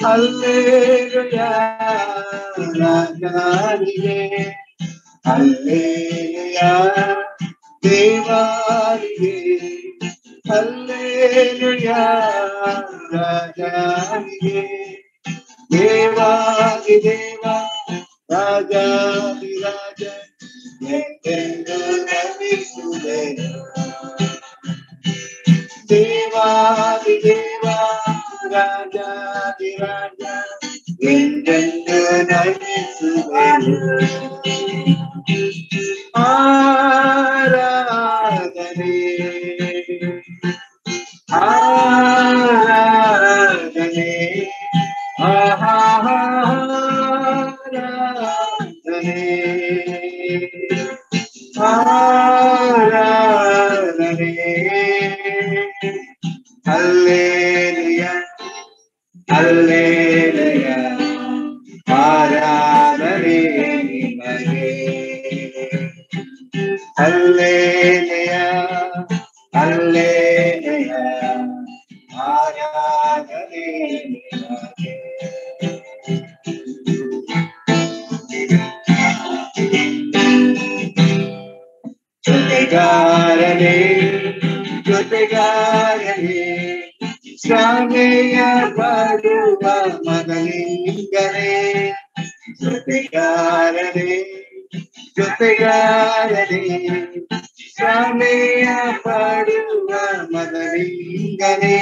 Hallelujah ರಾಜನಿಗೆ hallelujah ದೇವಾರಿಗೆ hallelujah ರಾಜನಿಗೆ ದೇವಾದಿ ದೇವ ರಾಜಾದಿ ರಾಜ ಎಂದೆಂದು ನಮಿಸುವೆನು ದೇವಾದಿ ದೇವ ರಾಜಾದಿ ರಾಜ ಎಂದೆಂದು ನಮಿಸುವೆನು ಆರಾಧನೆ ಆರಾಧನೆ ಆರಾಧನೆ ಆರಾಧನೆ ಹಲ್ಲೇಲುಯ ಹಲ್ಲೇಲುಯ ಆರಾಧನೆ ನಿಮಗೆ ಹಲ್ಲೇಲುಯ ಹಲ್ಲೇಲುಯ ಆರಾಧನೆ ನಿಮಗೆ ಜೊತೆಗಾರನೇ ಜೊತೆಗಾರನೇ ಶ್ರಾಮೆಯ ಪಡುವ ಮಗನಿಂಗನೇ ಜೊತೆಗಾರನೇ ಜೊತೆಗಾರನೇ ಶ್ರಾಮೆಯ ಪಡುವ ಮಗನಿಂಗನೇ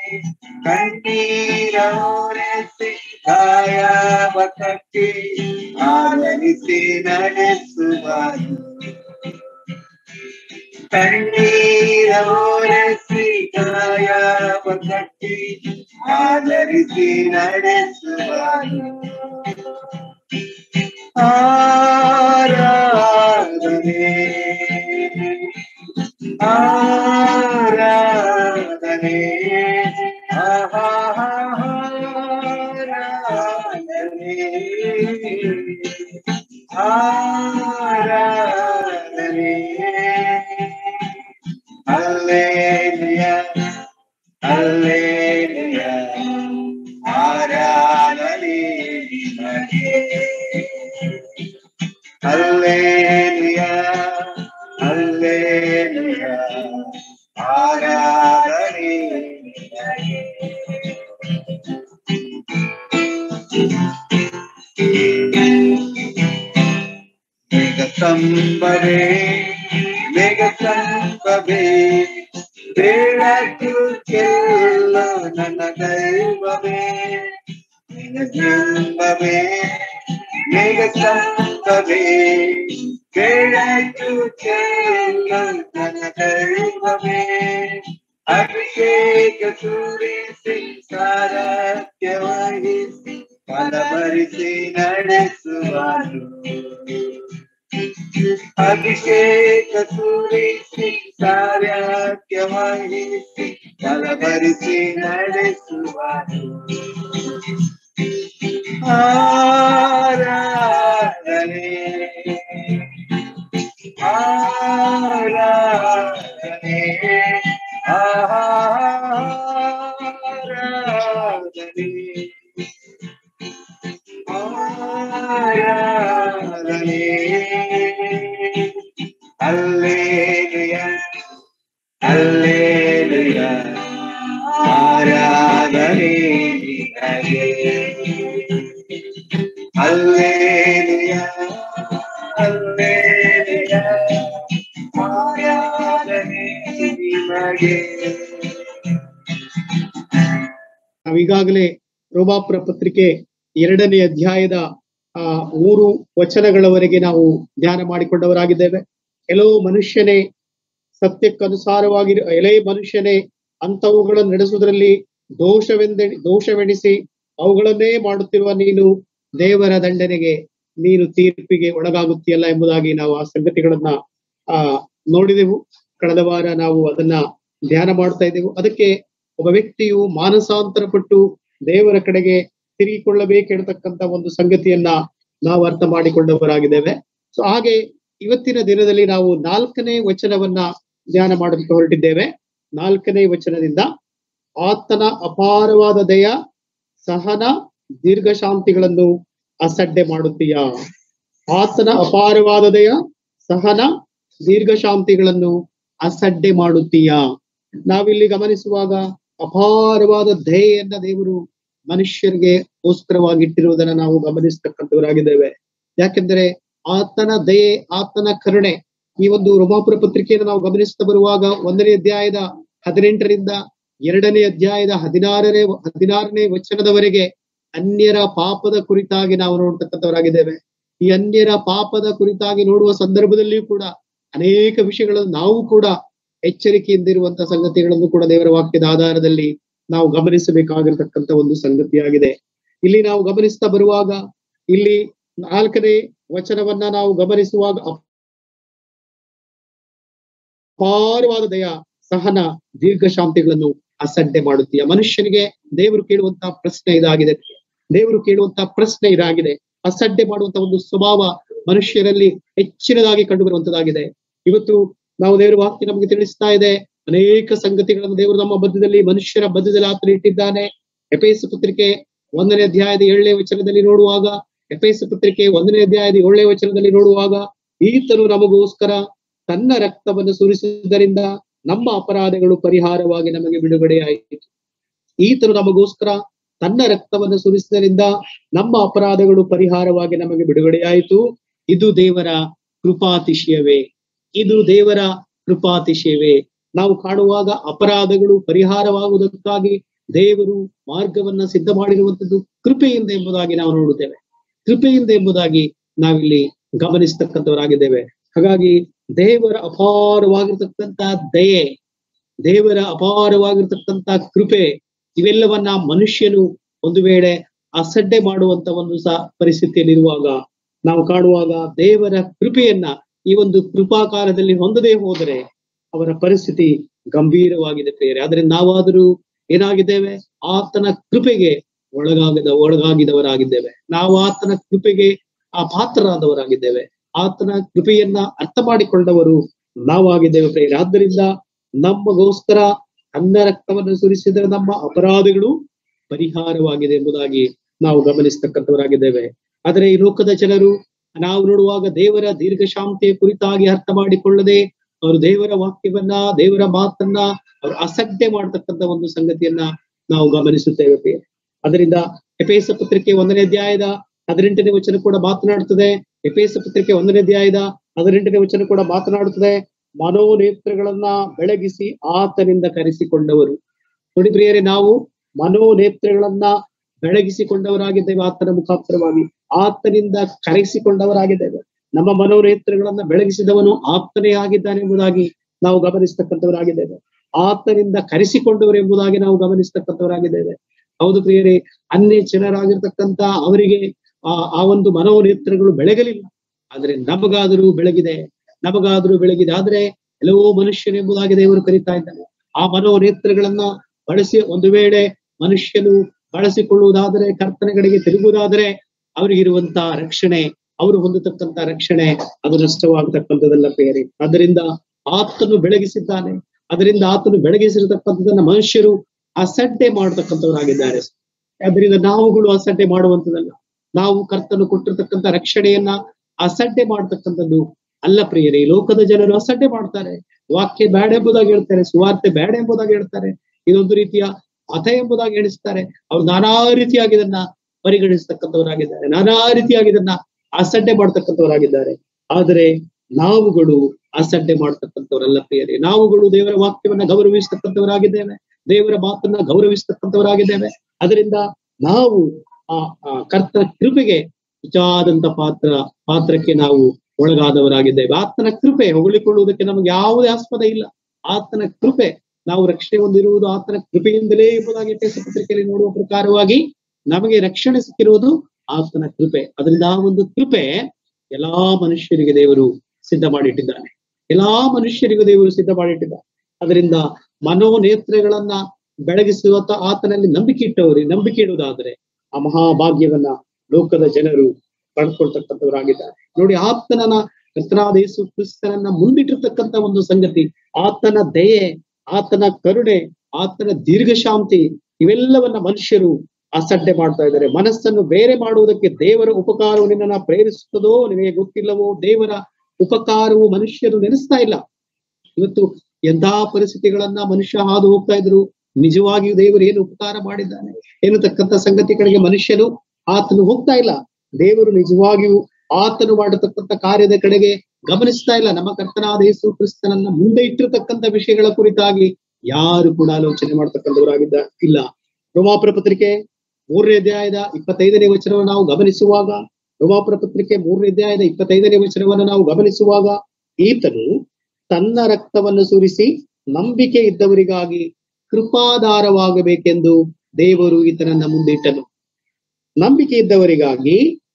ಕಣ್ಣೀರವರೆಸಿ ಕಾಯವ ಕಟ್ಟಿ ಆದರಿಸಿ ನಡೆಸುವರು ಕಣ್ಣೀರವರೆಸಿ ಕಾಯವ ಕಟ್ಟಿ ಆದರಿಸಿ ನಡೆಸುವರು ಆರಾಧನೆ ಆರಾಧನೆ ಆರಾಧನೆ ಆರಾಧನೆ ಹಲ್ಲೇಲುಯ ಹಲ್ಲೇಲುಯ ಆರಾಧನೆ ನಿಮಗೆ ಹಲ್ಲೇಲುಯ ಹಲ್ಲೇಲುಯ ಆರಾಧನೆ ನಿಮಗೆ ಮೇಘ ಸಂಬವೇ ಮೇಘ ಸಂಬವೇ ಬೆಳಕು ಚೆಲ್ಲ ನನ್ನ ದೈವವೇ ಮೇಘ ಸಂಬವೇ ಮೇಘ ಸಂಬವೇ ಬೆಳಕು ಚೆಲ್ಲ ನನ್ನ ದೈವವೇ ಅಭಿಷೇಕ ಸೂರಿಸಿ ಸಾರಥ್ಯ ವಹಿಸಿ ಫಲಭರಿಸಿ ನಡೆಸುವರು ಅಭಿಷೇಕ ಸೂರಿಸಿ ಸಾರಥ್ಯ ವಹಿಸಿ ಫಲಭರಿಸಿ ನಡೆಸುವರು ಆರಾಧನೆ ಆರಾಧನೆ ಆರಾಧನೆ ಆರಾಧನೆ ಹಲ್ಲೇಲುಯ ಹಲ್ಲೇಲುಯ ಆರಾಧನೆ ನಿನಗೆ ಹಲ್ಲೇಲುಯ ಹಲ್ಲೇಲುಯ ಆರಾಧನೆ ನಿನಗೆ ನಾವೀಗಾಗಲೇ ರೋಮಾಪುರ ಪತ್ರಿಕೆ ಎರಡನೇ ಅಧ್ಯಾಯದ ಆ ಮೂರು ವಚನಗಳವರೆಗೆ ನಾವು ಧ್ಯಾನ ಮಾಡಿಕೊಂಡವರಾಗಿದ್ದೇವೆ ಕೆಲವು ಮನುಷ್ಯನೇ ಸತ್ಯಕ್ಕನುಸಾರವಾಗಿ ಎಲೆ ಮನುಷ್ಯನೇ ಅಂತವುಗಳನ್ನು ನಡೆಸುವುದರಲ್ಲಿ ದೋಷವೆಂದೆ ದೋಷವೆಣಿಸಿ ಅವುಗಳನ್ನೇ ಮಾಡುತ್ತಿರುವ ನೀನು ದೇವರ ದಂಡನೆಗೆ ನೀನು ತೀರ್ಪಿಗೆ ಒಳಗಾಗುತ್ತೀಯಲ್ಲ ಎಂಬುದಾಗಿ ನಾವು ಆ ಸಂಗತಿಗಳನ್ನ ಆ ನೋಡಿದೆವು ಕಳೆದ ವಾರ ನಾವು ಅದನ್ನ ಧ್ಯಾನ ಮಾಡ್ತಾ ಇದ್ದೆವು ಅದಕ್ಕೆ ಒಬ್ಬ ವ್ಯಕ್ತಿಯು ಮಾನಸಾಂತರ ಪಟ್ಟು ದೇವರ ಕಡೆಗೆ ತಿರುಗಿಕೊಳ್ಳಬೇಕೆಂತಕ್ಕಂತ ಒಂದು ಸಂಗತಿಯನ್ನ ನಾವು ಅರ್ಥ ಮಾಡಿಕೊಂಡವರಾಗಿದ್ದೇವೆ ಸೊ ಹಾಗೆ ಇವತ್ತಿನ ದಿನದಲ್ಲಿ ನಾವು ನಾಲ್ಕನೇ ವಚನವನ್ನ ಧ್ಯಾನ ಮಾಡೋದಕ್ಕೆ ಹೊರಟಿದ್ದೇವೆ ನಾಲ್ಕನೇ ವಚನದಿಂದ ಆತನ ಅಪಾರವಾದ ದಯ ಸಹನ ದೀರ್ಘಶಾಂತಿಗಳನ್ನು ಅಸಡ್ಡೆ ಮಾಡುತ್ತೀಯಾ ಆತನ ಅಪಾರವಾದ ದಯ ಸಹನ ದೀರ್ಘಶಾಂತಿಗಳನ್ನು ಅಸಡ್ಡೆ ಮಾಡುತ್ತೀಯಾ ನಾವಿಲ್ಲಿ ಗಮನಿಸುವಾಗ ಅಪಾರವಾದ ದಯೆಯನ್ನ ದೇವರು ಮನುಷ್ಯರಿಗೆ ಗೋಸ್ಕರವಾಗಿಟ್ಟಿರುವುದನ್ನ ನಾವು ಗಮನಿಸ್ತಕ್ಕಂಥವರಾಗಿದ್ದೇವೆ ಯಾಕೆಂದರೆ ಆತನ ದಯೆ ಆತನ ಕರುಣೆ ಈ ಒಂದು ರೋಮಾಪುರ ಪತ್ರಿಕೆಯನ್ನು ನಾವು ಗಮನಿಸ್ತಾ ಬರುವಾಗ ಒಂದನೇ ಅಧ್ಯಾಯದ ಹದಿನೆಂಟರಿಂದ ಎರಡನೇ ಅಧ್ಯಾಯದ ಹದಿನಾರನೇ ಹದಿನಾರನೇ ವಚನದವರೆಗೆ ಅನ್ಯರ ಪಾಪದ ಕುರಿತಾಗಿ ನಾವು ನೋಡ್ತಕ್ಕಂಥವರಾಗಿದ್ದೇವೆ ಈ ಅನ್ಯರ ಪಾಪದ ಕುರಿತಾಗಿ ನೋಡುವ ಸಂದರ್ಭದಲ್ಲಿಯೂ ಕೂಡ ಅನೇಕ ವಿಷಯಗಳನ್ನು ನಾವು ಕೂಡ ಎಚ್ಚರಿಕೆಯಿಂದ ಇರುವಂತಹ ಸಂಗತಿಗಳನ್ನು ಕೂಡ ದೇವರ ವಾಕ್ಯದ ಆಧಾರದಲ್ಲಿ ನಾವು ಗಮನಿಸಬೇಕಾಗಿರತಕ್ಕಂತ ಒಂದು ಸಂಗತಿಯಾಗಿದೆ ಇಲ್ಲಿ ನಾವು ಗಮನಿಸ್ತಾ ಬರುವಾಗ ಇಲ್ಲಿ ನಾಲ್ಕನೇ ವಚನವನ್ನ ನಾವು ಗಮನಿಸುವಾಗ ಅಪಾರವಾದ ದಯ ಸಹನ ದೀರ್ಘಶಾಂತಿಗಳನ್ನು ಅಸಡ್ಡೆ ಮಾಡುತ್ತೀಯ ಮನುಷ್ಯನಿಗೆ ದೇವರು ಕೇಳುವಂತಹ ಪ್ರಶ್ನೆ ಇದಾಗಿದೆ ದೇವರು ಕೇಳುವಂತಹ ಪ್ರಶ್ನೆ ಇದಾಗಿದೆ ಅಸಡ್ಡೆ ಮಾಡುವಂತಹ ಒಂದು ಸ್ವಭಾವ ಮನುಷ್ಯರಲ್ಲಿ ಹೆಚ್ಚಿನದಾಗಿ ಕಂಡು ಬರುವಂತದ್ದಾಗಿದೆ ಇವತ್ತು ನಾವು ದೇವರ ವಾಕ್ಯ ನಮಗೆ ತಿಳಿಸ್ತಾ ಇದೆ ಅನೇಕ ಸಂಗತಿಗಳನ್ನು ದೇವರು ನಮ್ಮ ಬದ್ಧದಲ್ಲಿ ಮನುಷ್ಯರ ಬದ್ಧದಲ್ಲಿ ಆತನ ಇಟ್ಟಿದ್ದಾನೆ ಎಪೇಸ ಪತ್ರಿಕೆ ಒಂದನೇ ಅಧ್ಯಾಯದ ಏಳನೇ ವಚನದಲ್ಲಿ ನೋಡುವಾಗ ಎಪೇಸ ಪತ್ರಿಕೆ ಒಂದನೇ ಅಧ್ಯಾಯದ ಏಳನೇ ವಚನದಲ್ಲಿ ನೋಡುವಾಗ ಈತನು ನಮಗೋಸ್ಕರ ತನ್ನ ರಕ್ತವನ್ನು ಸುರಿಸಿದ್ದರಿಂದ ನಮ್ಮ ಅಪರಾಧಗಳು ಪರಿಹಾರವಾಗಿ ನಮಗೆ ಬಿಡುಗಡೆಯಾಯಿತು ಈತನು ನಮಗೋಸ್ಕರ ತನ್ನ ರಕ್ತವನ್ನು ಸುರಿಸಿದ್ದರಿಂದ ನಮ್ಮ ಅಪರಾಧಗಳು ಪರಿಹಾರವಾಗಿ ನಮಗೆ ಬಿಡುಗಡೆಯಾಯಿತು ಇದು ದೇವರ ಕೃಪಾತಿಶಯವೇ ಇದು ದೇವರ ಕೃಪಾತಿಶಯವೇ ನಾವು ಕಾಣುವಾಗ ಅಪರಾಧಗಳು ಪರಿಹಾರವಾಗುವುದಕ್ಕಾಗಿ ದೇವರು ಮಾರ್ಗವನ್ನ ಸಿದ್ಧ ಮಾಡಿರುವಂತದ್ದು ಕೃಪೆಯಿಂದ ಎಂಬುದಾಗಿ ನಾವು ನೋಡುತ್ತೇವೆ ಕೃಪೆಯಿಂದ ಎಂಬುದಾಗಿ ನಾವಿಲ್ಲಿ ಗಮನಿಸ್ತಕ್ಕಂಥವರಾಗಿದ್ದೇವೆ ಹಾಗಾಗಿ ದೇವರ ಅಪಾರವಾಗಿರ್ತಕ್ಕಂತ ದಯೆ ದೇವರ ಅಪಾರವಾಗಿರ್ತಕ್ಕಂತ ಕೃಪೆ ಇವೆಲ್ಲವನ್ನ ಮನುಷ್ಯನು ಒಂದು ವೇಳೆ ಅಸಡ್ಡೆ ಮಾಡುವಂತ ಒಂದು ಸಹ ಪರಿಸ್ಥಿತಿಯಲ್ಲಿರುವಾಗ ನಾವು ಕಾಣುವಾಗ ದೇವರ ಕೃಪೆಯನ್ನ ಈ ಒಂದು ಕೃಪಾಕಾಲದಲ್ಲಿ ಹೊಂದದೇ ಹೋದರೆ ಅವರ ಪರಿಸ್ಥಿತಿ ಗಂಭೀರವಾಗಿದೆ ಪ್ರಿಯರೇ ಆದ್ರೆ ನಾವಾದರೂ ಏನಾಗಿದ್ದೇವೆ ಆತನ ಕೃಪೆಗೆ ಒಳಗಾಗದ ಒಳಗಾಗಿದವರಾಗಿದ್ದೇವೆ ನಾವು ಆತನ ಕೃಪೆಗೆ ಆ ಪಾತ್ರರಾದವರಾಗಿದ್ದೇವೆ ಆತನ ಕೃಪೆಯನ್ನ ಅರ್ಥ ಮಾಡಿಕೊಂಡವರು ನಾವಾಗಿದ್ದೇವೆ ಪ್ರಿಯರೇ ಆದ್ದರಿಂದ ನಮಗೋಸ್ಕರ ಅನ್ನ ರಕ್ತವನ್ನು ಸುರಿಸಿದರೆ ನಮ್ಮ ಅಪರಾಧಗಳು ಪರಿಹಾರವಾಗಿದೆ ಎಂಬುದಾಗಿ ನಾವು ಗಮನಿಸ್ತಕ್ಕಂಥವರಾಗಿದ್ದೇವೆ ಆದರೆ ಈ ಲೋಕದ ಜನರು ನಾವು ನೋಡುವಾಗ ದೇವರ ದೀರ್ಘಶಾಂತಿಯ ಕುರಿತಾಗಿ ಅರ್ಥ ಮಾಡಿಕೊಳ್ಳದೆ ಅವರು ದೇವರ ವಾಕ್ಯವನ್ನ ದೇವರ ಮಾತನ್ನ ಅವರು ಅಸಡ್ಡೆ ಮಾಡತಕ್ಕಂತ ಒಂದು ಸಂಗತಿಯನ್ನ ನಾವು ಗಮನಿಸುತ್ತೇವೆ ಪ್ರಿಯರೇ. ಅದರಿಂದ ಎಪೇಸ ಪತ್ರಿಕೆ ಒಂದನೇ ಅಧ್ಯಾಯದ ಹದಿನೆಂಟನೇ ವಚನ ಕೂಡ ಮಾತನಾಡುತ್ತದೆ ಎಪೇಸ ಪತ್ರಿಕೆ ಒಂದನೇ ಅಧ್ಯಾಯದ ಹದಿನೆಂಟನೇ ವಚನ ಕೂಡ ಮಾತನಾಡುತ್ತದೆ ಮನೋನೇತ್ರಗಳನ್ನ ಬೆಳಗಿಸಿ ಆತನಿಂದ ಕರೆಸಿಕೊಂಡವರು ನೋಡಿ ಪ್ರಿಯರೇ ನಾವು ಮನೋನೇತ್ರಗಳನ್ನ ಬೆಳಗಿಸಿಕೊಂಡವರಾಗಿದ್ದೇವೆ ಆತನ ಮುಖಾಂತರವಾಗಿ ಆತನಿಂದ ಕರೆಸಿಕೊಂಡವರಾಗಿದ್ದೇವೆ ನಮ್ಮ ಮನೋನೇತ್ರಗಳನ್ನ ಬೆಳಗಿಸಿದವನು ಆಪ್ತನೇ ಆಗಿದ್ದಾನೆ ಎಂಬುದಾಗಿ ನಾವು ಗಮನಿಸ್ತಕ್ಕಂಥವರಾಗಿದ್ದೇವೆ ಆತನಿಂದ ಕರೆಸಿಕೊಂಡವರು ಎಂಬುದಾಗಿ ನಾವು ಗಮನಿಸ್ತಕ್ಕಂಥವರಾಗಿದ್ದೇವೆ ಹೌದು ಪ್ರಿಯರೇ ಅನ್ಯ ಜನರಾಗಿರ್ತಕ್ಕಂತ ಅವರಿಗೆ ಆ ಆ ಒಂದು ಮನೋನೇತ್ರಗಳು ಬೆಳಗಲಿಲ್ಲ ಆದ್ರೆ ನಮಗಾದರೂ ಬೆಳಗಿದೆ ನಮಗಾದರೂ ಬೆಳಗಿದೆ ಆದ್ರೆ ಕೆಲವು ಮನುಷ್ಯನು ಎಂಬುದಾಗಿ ದೇವರು ಕರೀತಾ ಇದ್ದಾನೆ ಆ ಮನೋನೇತ್ರಗಳನ್ನ ಬಳಸಿ ಒಂದು ವೇಳೆ ಮನುಷ್ಯನು ಬಳಸಿಕೊಳ್ಳುವುದಾದರೆ ಕರ್ತನ ಕಡೆಗೆ ತಿರುಗುವುದಾದರೆ ಅವರಿಗಿರುವಂತಹ ರಕ್ಷಣೆ ಅವರು ಹೊಂದತಕ್ಕಂತ ರಕ್ಷಣೆ ಅದು ನಷ್ಟವಾಗತಕ್ಕಂಥದ್ದಲ್ಲ ಪ್ರಿಯರೇ ಅದರಿಂದ ಆತನು ಬೆಳಗಿಸಿದ್ದಾನೆ ಅದರಿಂದ ಆತನು ಬೆಳಗಿಸಿರತಕ್ಕಂಥದನ್ನ ಮನುಷ್ಯರು ಅಸಡ್ಡೆ ಮಾಡತಕ್ಕಂಥವರಾಗಿದ್ದಾರೆ ಅದರಿಂದ ನಾವುಗಳು ಅಸಡ್ಡೆ ಮಾಡುವಂತದಲ್ಲ ನಾವು ಕರ್ತನು ಕೊಟ್ಟಿರ್ತಕ್ಕಂಥ ರಕ್ಷಣೆಯನ್ನ ಅಸಡ್ಡೆ ಮಾಡ್ತಕ್ಕಂಥದ್ದು ಅಲ್ಲ ಪ್ರಿಯರೇ ಈ ಲೋಕದ ಜನರು ಅಸಡ್ಡೆ ಮಾಡ್ತಾರೆ ವಾಕ್ಯ ಬೇಡ ಎಂಬುದಾಗಿ ಹೇಳ್ತಾರೆ ಸುವಾರ್ತೆ ಬೇಡ ಎಂಬುದಾಗಿ ಹೇಳ್ತಾರೆ ಇದೊಂದು ರೀತಿಯ ಮತ ಎಂಬುದಾಗಿ ಎಣಿಸ್ತಾರೆ ಅವ್ರು ನಾನಾ ರೀತಿಯಾಗಿ ಇದನ್ನ ಪರಿಗಣಿಸ್ತಕ್ಕಂಥವರಾಗಿದ್ದಾರೆ ನಾನಾ ರೀತಿಯಾಗಿ ಇದನ್ನ ಅಸಡ್ಡೆ ಮಾಡ್ತಕ್ಕಂಥವರಾಗಿದ್ದಾರೆ ಆದರೆ ನಾವುಗಳು ಅಸಡ್ಡೆ ಮಾಡ್ತಕ್ಕಂಥವರಲ್ಲ ಪ್ರಿಯರೇ ನಾವುಗಳು ದೇವರ ವಾಕ್ಯವನ್ನ ಗೌರವಿಸ್ತಕ್ಕಂಥವರಾಗಿದ್ದೇವೆ ದೇವರ ಮಾತನ್ನ ಗೌರವಿಸ್ತಕ್ಕಂಥವರಾಗಿದ್ದೇವೆ ಅದರಿಂದ ನಾವು ಆ ಆ ಕರ್ತನ ಕೃಪೆಗೆ ನಿಜಾದಂತ ಪಾತ್ರ ಪಾತ್ರಕ್ಕೆ ನಾವು ಒಳಗಾದವರಾಗಿದ್ದೇವೆ ಆತನ ಕೃಪೆ ಹೊಗಳಿಕೊಳ್ಳುವುದಕ್ಕೆ ನಮಗೆ ಯಾವುದೇ ಆಸ್ಪದ ಇಲ್ಲ ಆತನ ಕೃಪೆ ನಾವು ರಕ್ಷಣೆ ಹೊಂದಿರುವುದು ಆತನ ಕೃಪೆಯಿಂದಲೇ ಎಂಬುದಾಗಿ ಎಫೆಸ ಪತ್ರಿಕೆಯಲ್ಲಿ ನೋಡುವ ಪ್ರಕಾರವಾಗಿ ನಮಗೆ ರಕ್ಷಣೆ ಸಿಕ್ಕಿರುವುದು ಆತನ ಕೃಪೆ ಅದರಿಂದ ಆ ಒಂದು ಕೃಪೆ ಎಲ್ಲಾ ಮನುಷ್ಯರಿಗೆ ದೇವರು ಸಿದ್ಧ ಮಾಡಿಟ್ಟಿದ್ದಾನೆ ಎಲ್ಲಾ ಮನುಷ್ಯರಿಗೂ ದೇವರು ಸಿದ್ಧ ಮಾಡಿಟ್ಟಿದ್ದಾನೆ ಅದರಿಂದ ಮನೋನೇತ್ರಗಳನ್ನ ಬೆಳಗಿಸುವ ಆತನಲ್ಲಿ ನಂಬಿಕೆ ಇಟ್ಟವರು ನಂಬಿಕೆ ಇಡುವುದಾದರೆ ಆ ಮಹಾಭಾಗ್ಯವನ್ನ ಲೋಕದ ಜನರು ಪಡ್ಕೊಳ್ತಕ್ಕಂಥವರಾಗಿದ್ದಾರೆ ನೋಡಿ ಆತನನ ಕರ್ತನಾದ ಯೇಸು ಕ್ರಿಸ್ತನನ್ನ ಮುಂದಿಟ್ಟಿರ್ತಕ್ಕಂಥ ಒಂದು ಸಂಗತಿ ಆತನ ದಯೆ ಆತನ ಕರುಣೆ ಆತನ ದೀರ್ಘಶಾಂತಿ ಇವೆಲ್ಲವನ್ನ ಮನುಷ್ಯರು ಅಸಡ್ಡೆ ಮಾಡ್ತಾ ಇದ್ದಾರೆ ಮನಸ್ಸನ್ನು ಬೇರೆ ಮಾಡುವುದಕ್ಕೆ ದೇವರ ಉಪಕಾರವು ನಿನ್ನನ್ನ ಪ್ರೇರಿಸುತ್ತದೋ ನಿನಗೆ ಗೊತ್ತಿಲ್ಲವೋ ದೇವರ ಉಪಕಾರವು ಮನುಷ್ಯರು ನೆನೆಸ್ತಾ ಇಲ್ಲ ಇವತ್ತು ಎಂತಹ ಪರಿಸ್ಥಿತಿಗಳನ್ನ ಮನುಷ್ಯ ಹಾದು ಹೋಗ್ತಾ ಇದ್ರು ನಿಜವಾಗಿಯೂ ದೇವರು ಏನು ಉಪಕಾರ ಮಾಡಿದ್ದಾನೆ ಎನ್ನತಕ್ಕಂಥ ಸಂಗತಿಗಳಿಗೆ ಮನುಷ್ಯನು ಆತನು ಹೋಗ್ತಾ ಇಲ್ಲ ದೇವರು ನಿಜವಾಗಿಯೂ ಆತನು ಮಾಡತಕ್ಕಂಥ ಕಾರ್ಯದ ಕಡೆಗೆ ಗಮನಿಸ್ತಾ ಇಲ್ಲ ನಮ್ಮ ಕರ್ತನಾದ ಯೇಸು ಕ್ರಿಸ್ತನನ್ನ ಮುಂದೆ ಇಟ್ಟಿರತಕ್ಕಂಥ ವಿಷಯಗಳ ಕುರಿತಾಗಿ ಯಾರು ಕೂಡ ಆಲೋಚನೆ ಮಾಡ್ತಕ್ಕಂಥವರಾಗಿದ್ದ ಇಲ್ಲ ರೋಮಾಪುರ ಪತ್ರಿಕೆ ಮೂರನೇ ಅಧ್ಯಾಯದ ಇಪ್ಪತ್ತೈದನೇ ವಚನವನ್ನು ನಾವು ಗಮನಿಸುವಾಗ ರೋಮಾಪುರ ಪತ್ರಿಕೆ ಮೂರನೇ ಅಧ್ಯಾಯದ ಇಪ್ಪತ್ತೈದನೇ ವಚನವನ್ನು ನಾವು ಗಮನಿಸುವಾಗ ಈತನು ತನ್ನ ರಕ್ತವನ್ನು ಸುರಿಸಿ ನಂಬಿಕೆ ಇದ್ದವರಿಗಾಗಿ ಕೃಪಾಧಾರವಾಗಬೇಕೆಂದು ದೇವರು ಈತನನ್ನ ಮುಂದಿಟ್ಟನು ನಂಬಿಕೆ ಇದ್ದವರಿಗಾಗಿ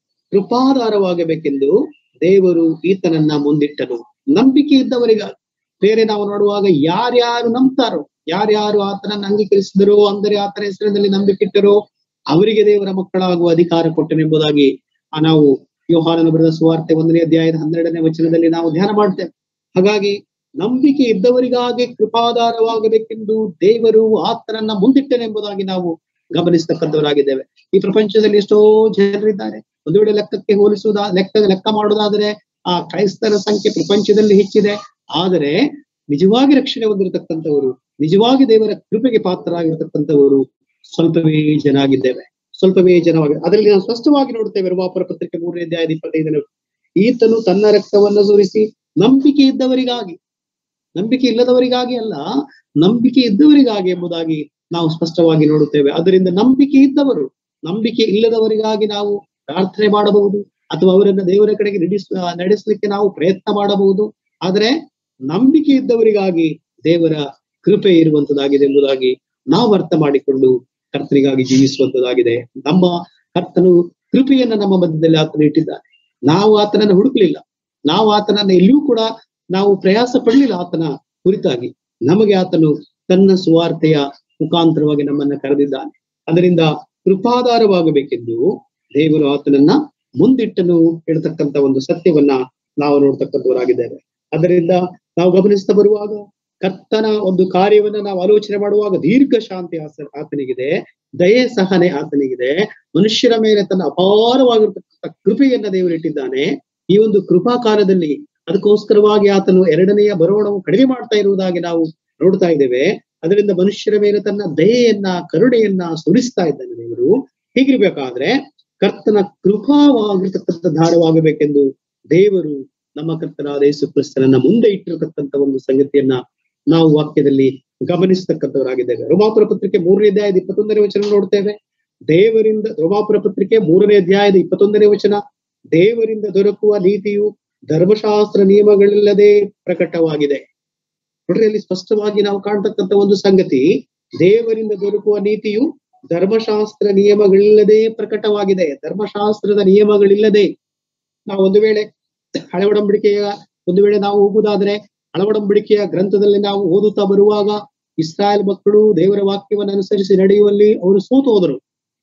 ಕೃಪಾಧಾರವಾಗಬೇಕೆಂದು ದೇವರು ಈತನನ್ನ ಮುಂದಿಟ್ಟನು ನಂಬಿಕೆ ಇದ್ದವರಿಗಾಗಿ ಬೇರೆ ನಾವು ನೋಡುವಾಗ ಯಾರ್ಯಾರು ನಂಬ್ತಾರೋ ಯಾರ್ಯಾರು ಆತನನ್ನ ಅಂಗೀಕರಿಸಿದರೋ ಅಂದರೆ ಆತನ ಹೆಸರಿನಲ್ಲಿ ನಂಬಿಕೆ ಇಟ್ಟರೋ ಅವರಿಗೆ ದೇವರ ಮಕ್ಕಳಾಗುವ ಅಧಿಕಾರ ಕೊಟ್ಟನೆಂಬುದಾಗಿ ಆ ನಾವು ಯೋಹಾನನ ಬರೆದ ಸುವಾರ್ತೆ ಒಂದನೇ ಅಧ್ಯಾಯದ ಹನ್ನೆರಡನೇ ವಚನದಲ್ಲಿ ನಾವು ಧ್ಯಾನ ಮಾಡ್ತೇವೆ ಹಾಗಾಗಿ ನಂಬಿಕೆ ಇದ್ದವರಿಗಾಗಿ ಕೃಪಾಧಾರವಾಗಬೇಕೆಂದು ದೇವರು ಆತನನ್ನ ಮುಂದಿಟ್ಟನೆಂಬುದಾಗಿ ನಾವು ಗಮನಿಸ್ತಕ್ಕಂಥವರಾಗಿದ್ದೇವೆ ಈ ಪ್ರಪಂಚದಲ್ಲಿ ಎಷ್ಟೋ ಜನರಿದ್ದಾರೆ ಒಂದು ವೇಳೆ ಲೆಕ್ಕಕ್ಕೆ ಹೋಲಿಸುವುದ ಲೆಕ್ಕ ಲೆಕ್ಕ ಮಾಡುವುದಾದರೆ ಆ ಕ್ರೈಸ್ತರ ಸಂಖ್ಯೆ ಪ್ರಪಂಚದಲ್ಲಿ ಹೆಚ್ಚಿದೆ ಆದರೆ ನಿಜವಾಗಿ ರಕ್ಷಣೆ ಹೊಂದಿರತಕ್ಕಂಥವರು ನಿಜವಾಗಿ ದೇವರ ಕೃಪೆಗೆ ಪಾತ್ರರಾಗಿರ್ತಕ್ಕಂಥವರು ಸ್ವಲ್ಪವೇ ಜನ ಆಗಿದ್ದೇವೆ ಸ್ವಲ್ಪವೇ ಜನವಾಗಿ ಅದರಲ್ಲಿ ನಾವು ಸ್ಪಷ್ಟವಾಗಿ ನೋಡ್ತೇವೆ ರೋಮಾಪುರ ಪತ್ರಿಕೆ ಮೂರನೇ ಅಧ್ಯಾಯದ ಇಪ್ಪತ್ತೈದನೇ ಈತನು ತನ್ನ ರಕ್ತವನ್ನು ಸುರಿಸಿ ನಂಬಿಕೆ ಇದ್ದವರಿಗಾಗಿ ನಂಬಿಕೆ ಇಲ್ಲದವರಿಗಾಗಿ ಅಲ್ಲ ನಂಬಿಕೆ ಇದ್ದವರಿಗಾಗಿ ಎಂಬುದಾಗಿ ನಾವು ಸ್ಪಷ್ಟವಾಗಿ ನೋಡುತ್ತೇವೆ ಅದರಿಂದ ನಂಬಿಕೆ ಇದ್ದವರು ನಂಬಿಕೆ ಇಲ್ಲದವರಿಗಾಗಿ ನಾವು ಪ್ರಾರ್ಥನೆ ಮಾಡಬಹುದು ಅಥವಾ ಅವರನ್ನ ದೇವರ ಕಡೆಗೆ ನಡೆಸ್ ನಡೆಸಲಿಕ್ಕೆ ನಾವು ಪ್ರಯತ್ನ ಮಾಡಬಹುದು ಆದರೆ ನಂಬಿಕೆ ಇದ್ದವರಿಗಾಗಿ ದೇವರ ಕೃಪೆ ಇರುವಂತದಾಗಿದೆ ಎಂಬುದಾಗಿ ನಾವು ಅರ್ಥ ಮಾಡಿಕೊಂಡು ಕರ್ತನಿಗಾಗಿ ಜೀವಿಸುವಂತದಾಗಿದೆ ನಮ್ಮ ಕರ್ತನು ಕೃಪೆಯನ್ನ ನಮ್ಮ ಮಧ್ಯದಲ್ಲಿ ಆತನು ಇಟ್ಟಿದ್ದಾನೆ ನಾವು ಆತನನ್ನು ಹುಡುಕ್ಲಿಲ್ಲ ನಾವು ಆತನನ್ನ ಎಲ್ಲಿಯೂ ಕೂಡ ನಾವು ಪ್ರಯಾಸ ಪಡಲಿಲ್ಲ ಆತನ ಕುರಿತಾಗಿ ನಮಗೆ ಆತನು ತನ್ನ ಸುವಾರ್ತೆಯ ಮುಖಾಂತರವಾಗಿ ನಮ್ಮನ್ನ ಕರೆದಿದ್ದಾನೆ ಅದರಿಂದ ಕೃಪಾಧಾರವಾಗಬೇಕೆಂದು ದೇವರು ಆತನನ್ನ ಮುಂದಿಟ್ಟನು ಹೇಳ್ತಕ್ಕಂತ ಒಂದು ಸತ್ಯವನ್ನ ನಾವು ನೋಡ್ತಕ್ಕಂಥವರಾಗಿದ್ದೇವೆ ಅದರಿಂದ ನಾವು ಗಮನಿಸ್ತಾ ಬರುವಾಗ ಕರ್ತನ ಒಂದು ಕಾರ್ಯವನ್ನ ನಾವು ಆಲೋಚನೆ ಮಾಡುವಾಗ ದೀರ್ಘ ಶಾಂತಿ ಆಸ ಆತನಿಗಿದೆ ದಯೆ ಸಹನೆ ಆತನಿಗಿದೆ ಮನುಷ್ಯರ ಮೇಲೆ ತನ್ನ ಅಪಾರವಾಗಿರ್ತಕ್ಕಂಥ ಕೃಪೆಯನ್ನ ದೇವರು ಇಟ್ಟಿದ್ದಾನೆ ಈ ಒಂದು ಕೃಪಾ ಕಾಲದಲ್ಲಿ ಅದಕ್ಕೋಸ್ಕರವಾಗಿ ಆತನು ಎರಡನೆಯ ಬರೋಣವು ಕಡಿಮೆ ಮಾಡ್ತಾ ಇರುವುದಾಗಿ ನಾವು ನೋಡ್ತಾ ಇದ್ದೇವೆ ಅದರಿಂದ ಮನುಷ್ಯರ ಮೇಲೆ ತನ್ನ ದಯೆಯನ್ನ ಕರುಣೆಯನ್ನ ಸುರಿಸ್ತಾ ಇದ್ದಾನೆ ದೇವರು ಹೀಗಿರ್ಬೇಕಾದ್ರೆ ಕರ್ತನ ಕೃಪಾವಾಗಿರ್ತಕ್ಕಂಥ ಧಾರವಾಗಬೇಕೆಂದು ದೇವರು ನಮ್ಮ ಕರ್ತನಾದ ಯೇಸು ಕ್ರಿಸ್ತನನ್ನ ಮುಂದೆ ಇಟ್ಟಿರತಕ್ಕಂಥ ಒಂದು ಸಂಗತಿಯನ್ನ ನಾವು ವಾಕ್ಯದಲ್ಲಿ ಗಮನಿಸತಕ್ಕಂಥವರಾಗಿದ್ದೇವೆ ರೋಮಾಪುರ ಪತ್ರಿಕೆ ಮೂರನೇ ಅಧ್ಯಾಯದ ಇಪ್ಪತ್ತೊಂದನೇ ವಚನ ನೋಡ್ತೇವೆ ದೇವರಿಂದ ರೋಮಾಪುರ ಪತ್ರಿಕೆ ಮೂರನೇ ಅಧ್ಯಾಯದ ಇಪ್ಪತ್ತೊಂದನೇ ವಚನ ದೇವರಿಂದ ದೊರಕುವ ನೀತಿಯು ಧರ್ಮಶಾಸ್ತ್ರ ನಿಯಮಗಳಿಲ್ಲದೆ ಪ್ರಕಟವಾಗಿದೆ ನೋಡ್ರಿ ಅಲ್ಲಿ ಸ್ಪಷ್ಟವಾಗಿ ನಾವು ಕಾಣ್ತಕ್ಕಂಥ ಒಂದು ಸಂಗತಿ ದೇವರಿಂದ ದೊರಕುವ ನೀತಿಯು ಧರ್ಮಶಾಸ್ತ್ರ ನಿಯಮಗಳಿಲ್ಲದೆ ಪ್ರಕಟವಾಗಿದೆ ಧರ್ಮಶಾಸ್ತ್ರದ ನಿಯಮಗಳಿಲ್ಲದೆ ನಾವು ಒಂದು ವೇಳೆ ಹಳೆ ಒಡಂಬಡಿಕೆಯ ಒಂದು ವೇಳೆ ನಾವು ಹೋಗುವುದಾದ್ರೆ ಹಳೆ ಒಡಂಬಡಿಕೆಯ ಗ್ರಂಥದಲ್ಲಿ ನಾವು ಓದುತ್ತಾ ಬರುವಾಗ ಇಸ್ರಾಯೇಲ್ ಮಕ್ಕಳು ದೇವರ ವಾಕ್ಯವನ್ನು ಅನುಸರಿಸಿ ನಡೆಯುವಲ್ಲಿ ಅವರು ಸೋತು ಹೋದರು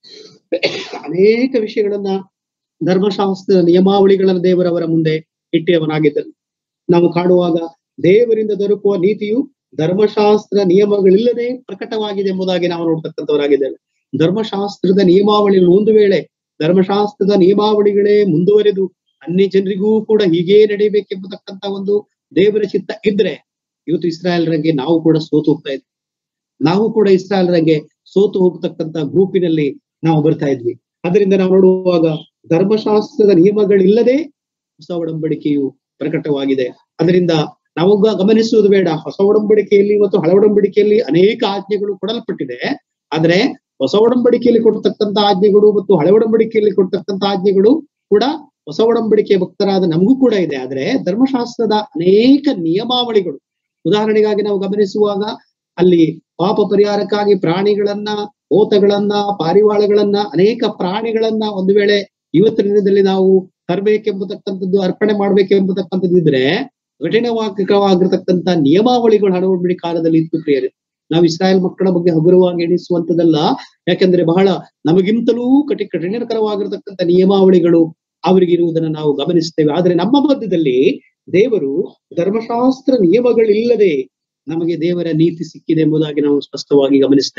ಅನೇಕ ವಿಷಯಗಳನ್ನ ಧರ್ಮಶಾಸ್ತ್ರ ನಿಯಮಾವಳಿಗಳನ್ನು ದೇವರವರ ಮುಂದೆ ಇಟ್ಟಿಯವನಾಗಿದ್ದನು ನಾವು ಕಾಣುವಾಗ ದೇವರಿಂದ ದೊರಕುವ ನೀತಿಯು ಧರ್ಮಶಾಸ್ತ್ರ ನಿಯಮಗಳಿಲ್ಲದೆ ಪ್ರಕಟವಾಗಿದೆ ಎಂಬುದಾಗಿ ನಾವು ನೋಡ್ತಕ್ಕಂಥವರಾಗಿದ್ದೇವೆ ಧರ್ಮಶಾಸ್ತ್ರದ ನಿಯಮಾವಳಿಗಳು ಒಂದು ವೇಳೆ ಧರ್ಮಶಾಸ್ತ್ರದ ನಿಯಮಾವಳಿಗಳೇ ಮುಂದುವರೆದು ಅನ್ಯ ಜನರಿಗೂ ಕೂಡ ಹೀಗೇ ನಡೀಬೇಕೆಂಬತಕ್ಕಂತ ಒಂದು ದೇವರ ಚಿತ್ತ ಇದ್ರೆ ಇವತ್ತು ಇಸ್ರಾಯೇಲ್ರಂಗೆ ನಾವು ಕೂಡ ಸೋತು ಹೋಗ್ತಾ ಇದ್ವಿ ನಾವು ಕೂಡ ಇಸ್ರಾಯೇಲ್ರಂಗೆ ಸೋತು ಹೋಗ್ತಕ್ಕಂತ ಗ್ರೂಪಿನಲ್ಲಿ ನಾವು ಬರ್ತಾ ಇದ್ವಿ ಅದರಿಂದ ನಾವು ನೋಡುವಾಗ ಧರ್ಮಶಾಸ್ತ್ರದ ನಿಯಮಗಳಿಲ್ಲದೆ ಹೊಸ ಒಡಂಬಡಿಕೆಯು ಪ್ರಕಟವಾಗಿದೆ ಅದರಿಂದ ನಾವು ಗ- ಗಮನಿಸುವುದು ಬೇಡ ಹೊಸ ಒಡಂಬಡಿಕೆಯಲ್ಲಿ ಮತ್ತು ಹಳೆ ಒಡಂಬಡಿಕೆಯಲ್ಲಿ ಅನೇಕ ಆಜ್ಞೆಗಳು ಕೊಡಲ್ಪಟ್ಟಿದೆ ಆದ್ರೆ ಹೊಸ ಒಡಂಬಡಿಕೆಯಲ್ಲಿ ಕೊಡ್ತಕ್ಕಂತ ಆಜ್ಞೆಗಳು ಮತ್ತು ಹಳೆ ಒಡಂಬಡಿಕೆಯಲ್ಲಿ ಕೊಡ್ತಕ್ಕಂತ ಆಜ್ಞೆಗಳು ಕೂಡ ಹೊಸ ಒಡಂಬಡಿಕೆಯ ಭಕ್ತರಾದ ನಮಗೂ ಕೂಡ ಇದೆ ಆದ್ರೆ ಧರ್ಮಶಾಸ್ತ್ರದ ಅನೇಕ ನಿಯಮಾವಳಿಗಳು ಉದಾಹರಣೆಗಾಗಿ ನಾವು ಗಮನಿಸುವಾಗ ಅಲ್ಲಿ ಪಾಪ ಪರಿಹಾರಕ್ಕಾಗಿ ಪ್ರಾಣಿಗಳನ್ನ ಓತಗಳನ್ನ ಪಾರಿವಾಳಗಳನ್ನ ಅನೇಕ ಪ್ರಾಣಿಗಳನ್ನ ಒಂದು ವೇಳೆ ಇವತ್ತಿನ ದಿನದಲ್ಲಿ ನಾವು ತರಬೇಕೆಂಬತಕ್ಕಂಥದ್ದು ಅರ್ಪಣೆ ಮಾಡ್ಬೇಕೆಂಬತಕ್ಕಂಥದ್ದು ಇದ್ರೆ ಕಠಿಣವಾಗಿರ್ತಕ್ಕಂಥ ನಿಯಮಾವಳಿಗಳು ಹಣವೊಂಬಡಿ ಕಾಲದಲ್ಲಿ ಇತ್ತು ಪ್ರಿಯರೇ ನಾವು ಇಸ್ರಾಯೇಲ್ ಮಕ್ಕಳ ಬಗ್ಗೆ ಹಗುರವಾಗಿ ಎಣಿಸುವಂತದಲ್ಲ ಯಾಕಂದ್ರೆ ಬಹಳ ನಮಗಿಂತಲೂ ಕಠಿ ಕಠಿಣಕರವಾಗಿರ್ತಕ್ಕಂಥ ನಿಯಮಾವಳಿಗಳು ಅವರಿಗಿರುವುದನ್ನ ನಾವು ಗಮನಿಸ್ತೇವೆ ಆದ್ರೆ ನಮ್ಮ ಮಧ್ಯದಲ್ಲಿ ದೇವರು ಧರ್ಮಶಾಸ್ತ್ರ ನಿಯಮಗಳಿಲ್ಲದೆ ನಮಗೆ ದೇವರ ನೀತಿ ಸಿಕ್ಕಿದೆ ಎಂಬುದಾಗಿ ನಾವು ಸ್ಪಷ್ಟವಾಗಿ ಗಮನಿಸ್ತೇವೆ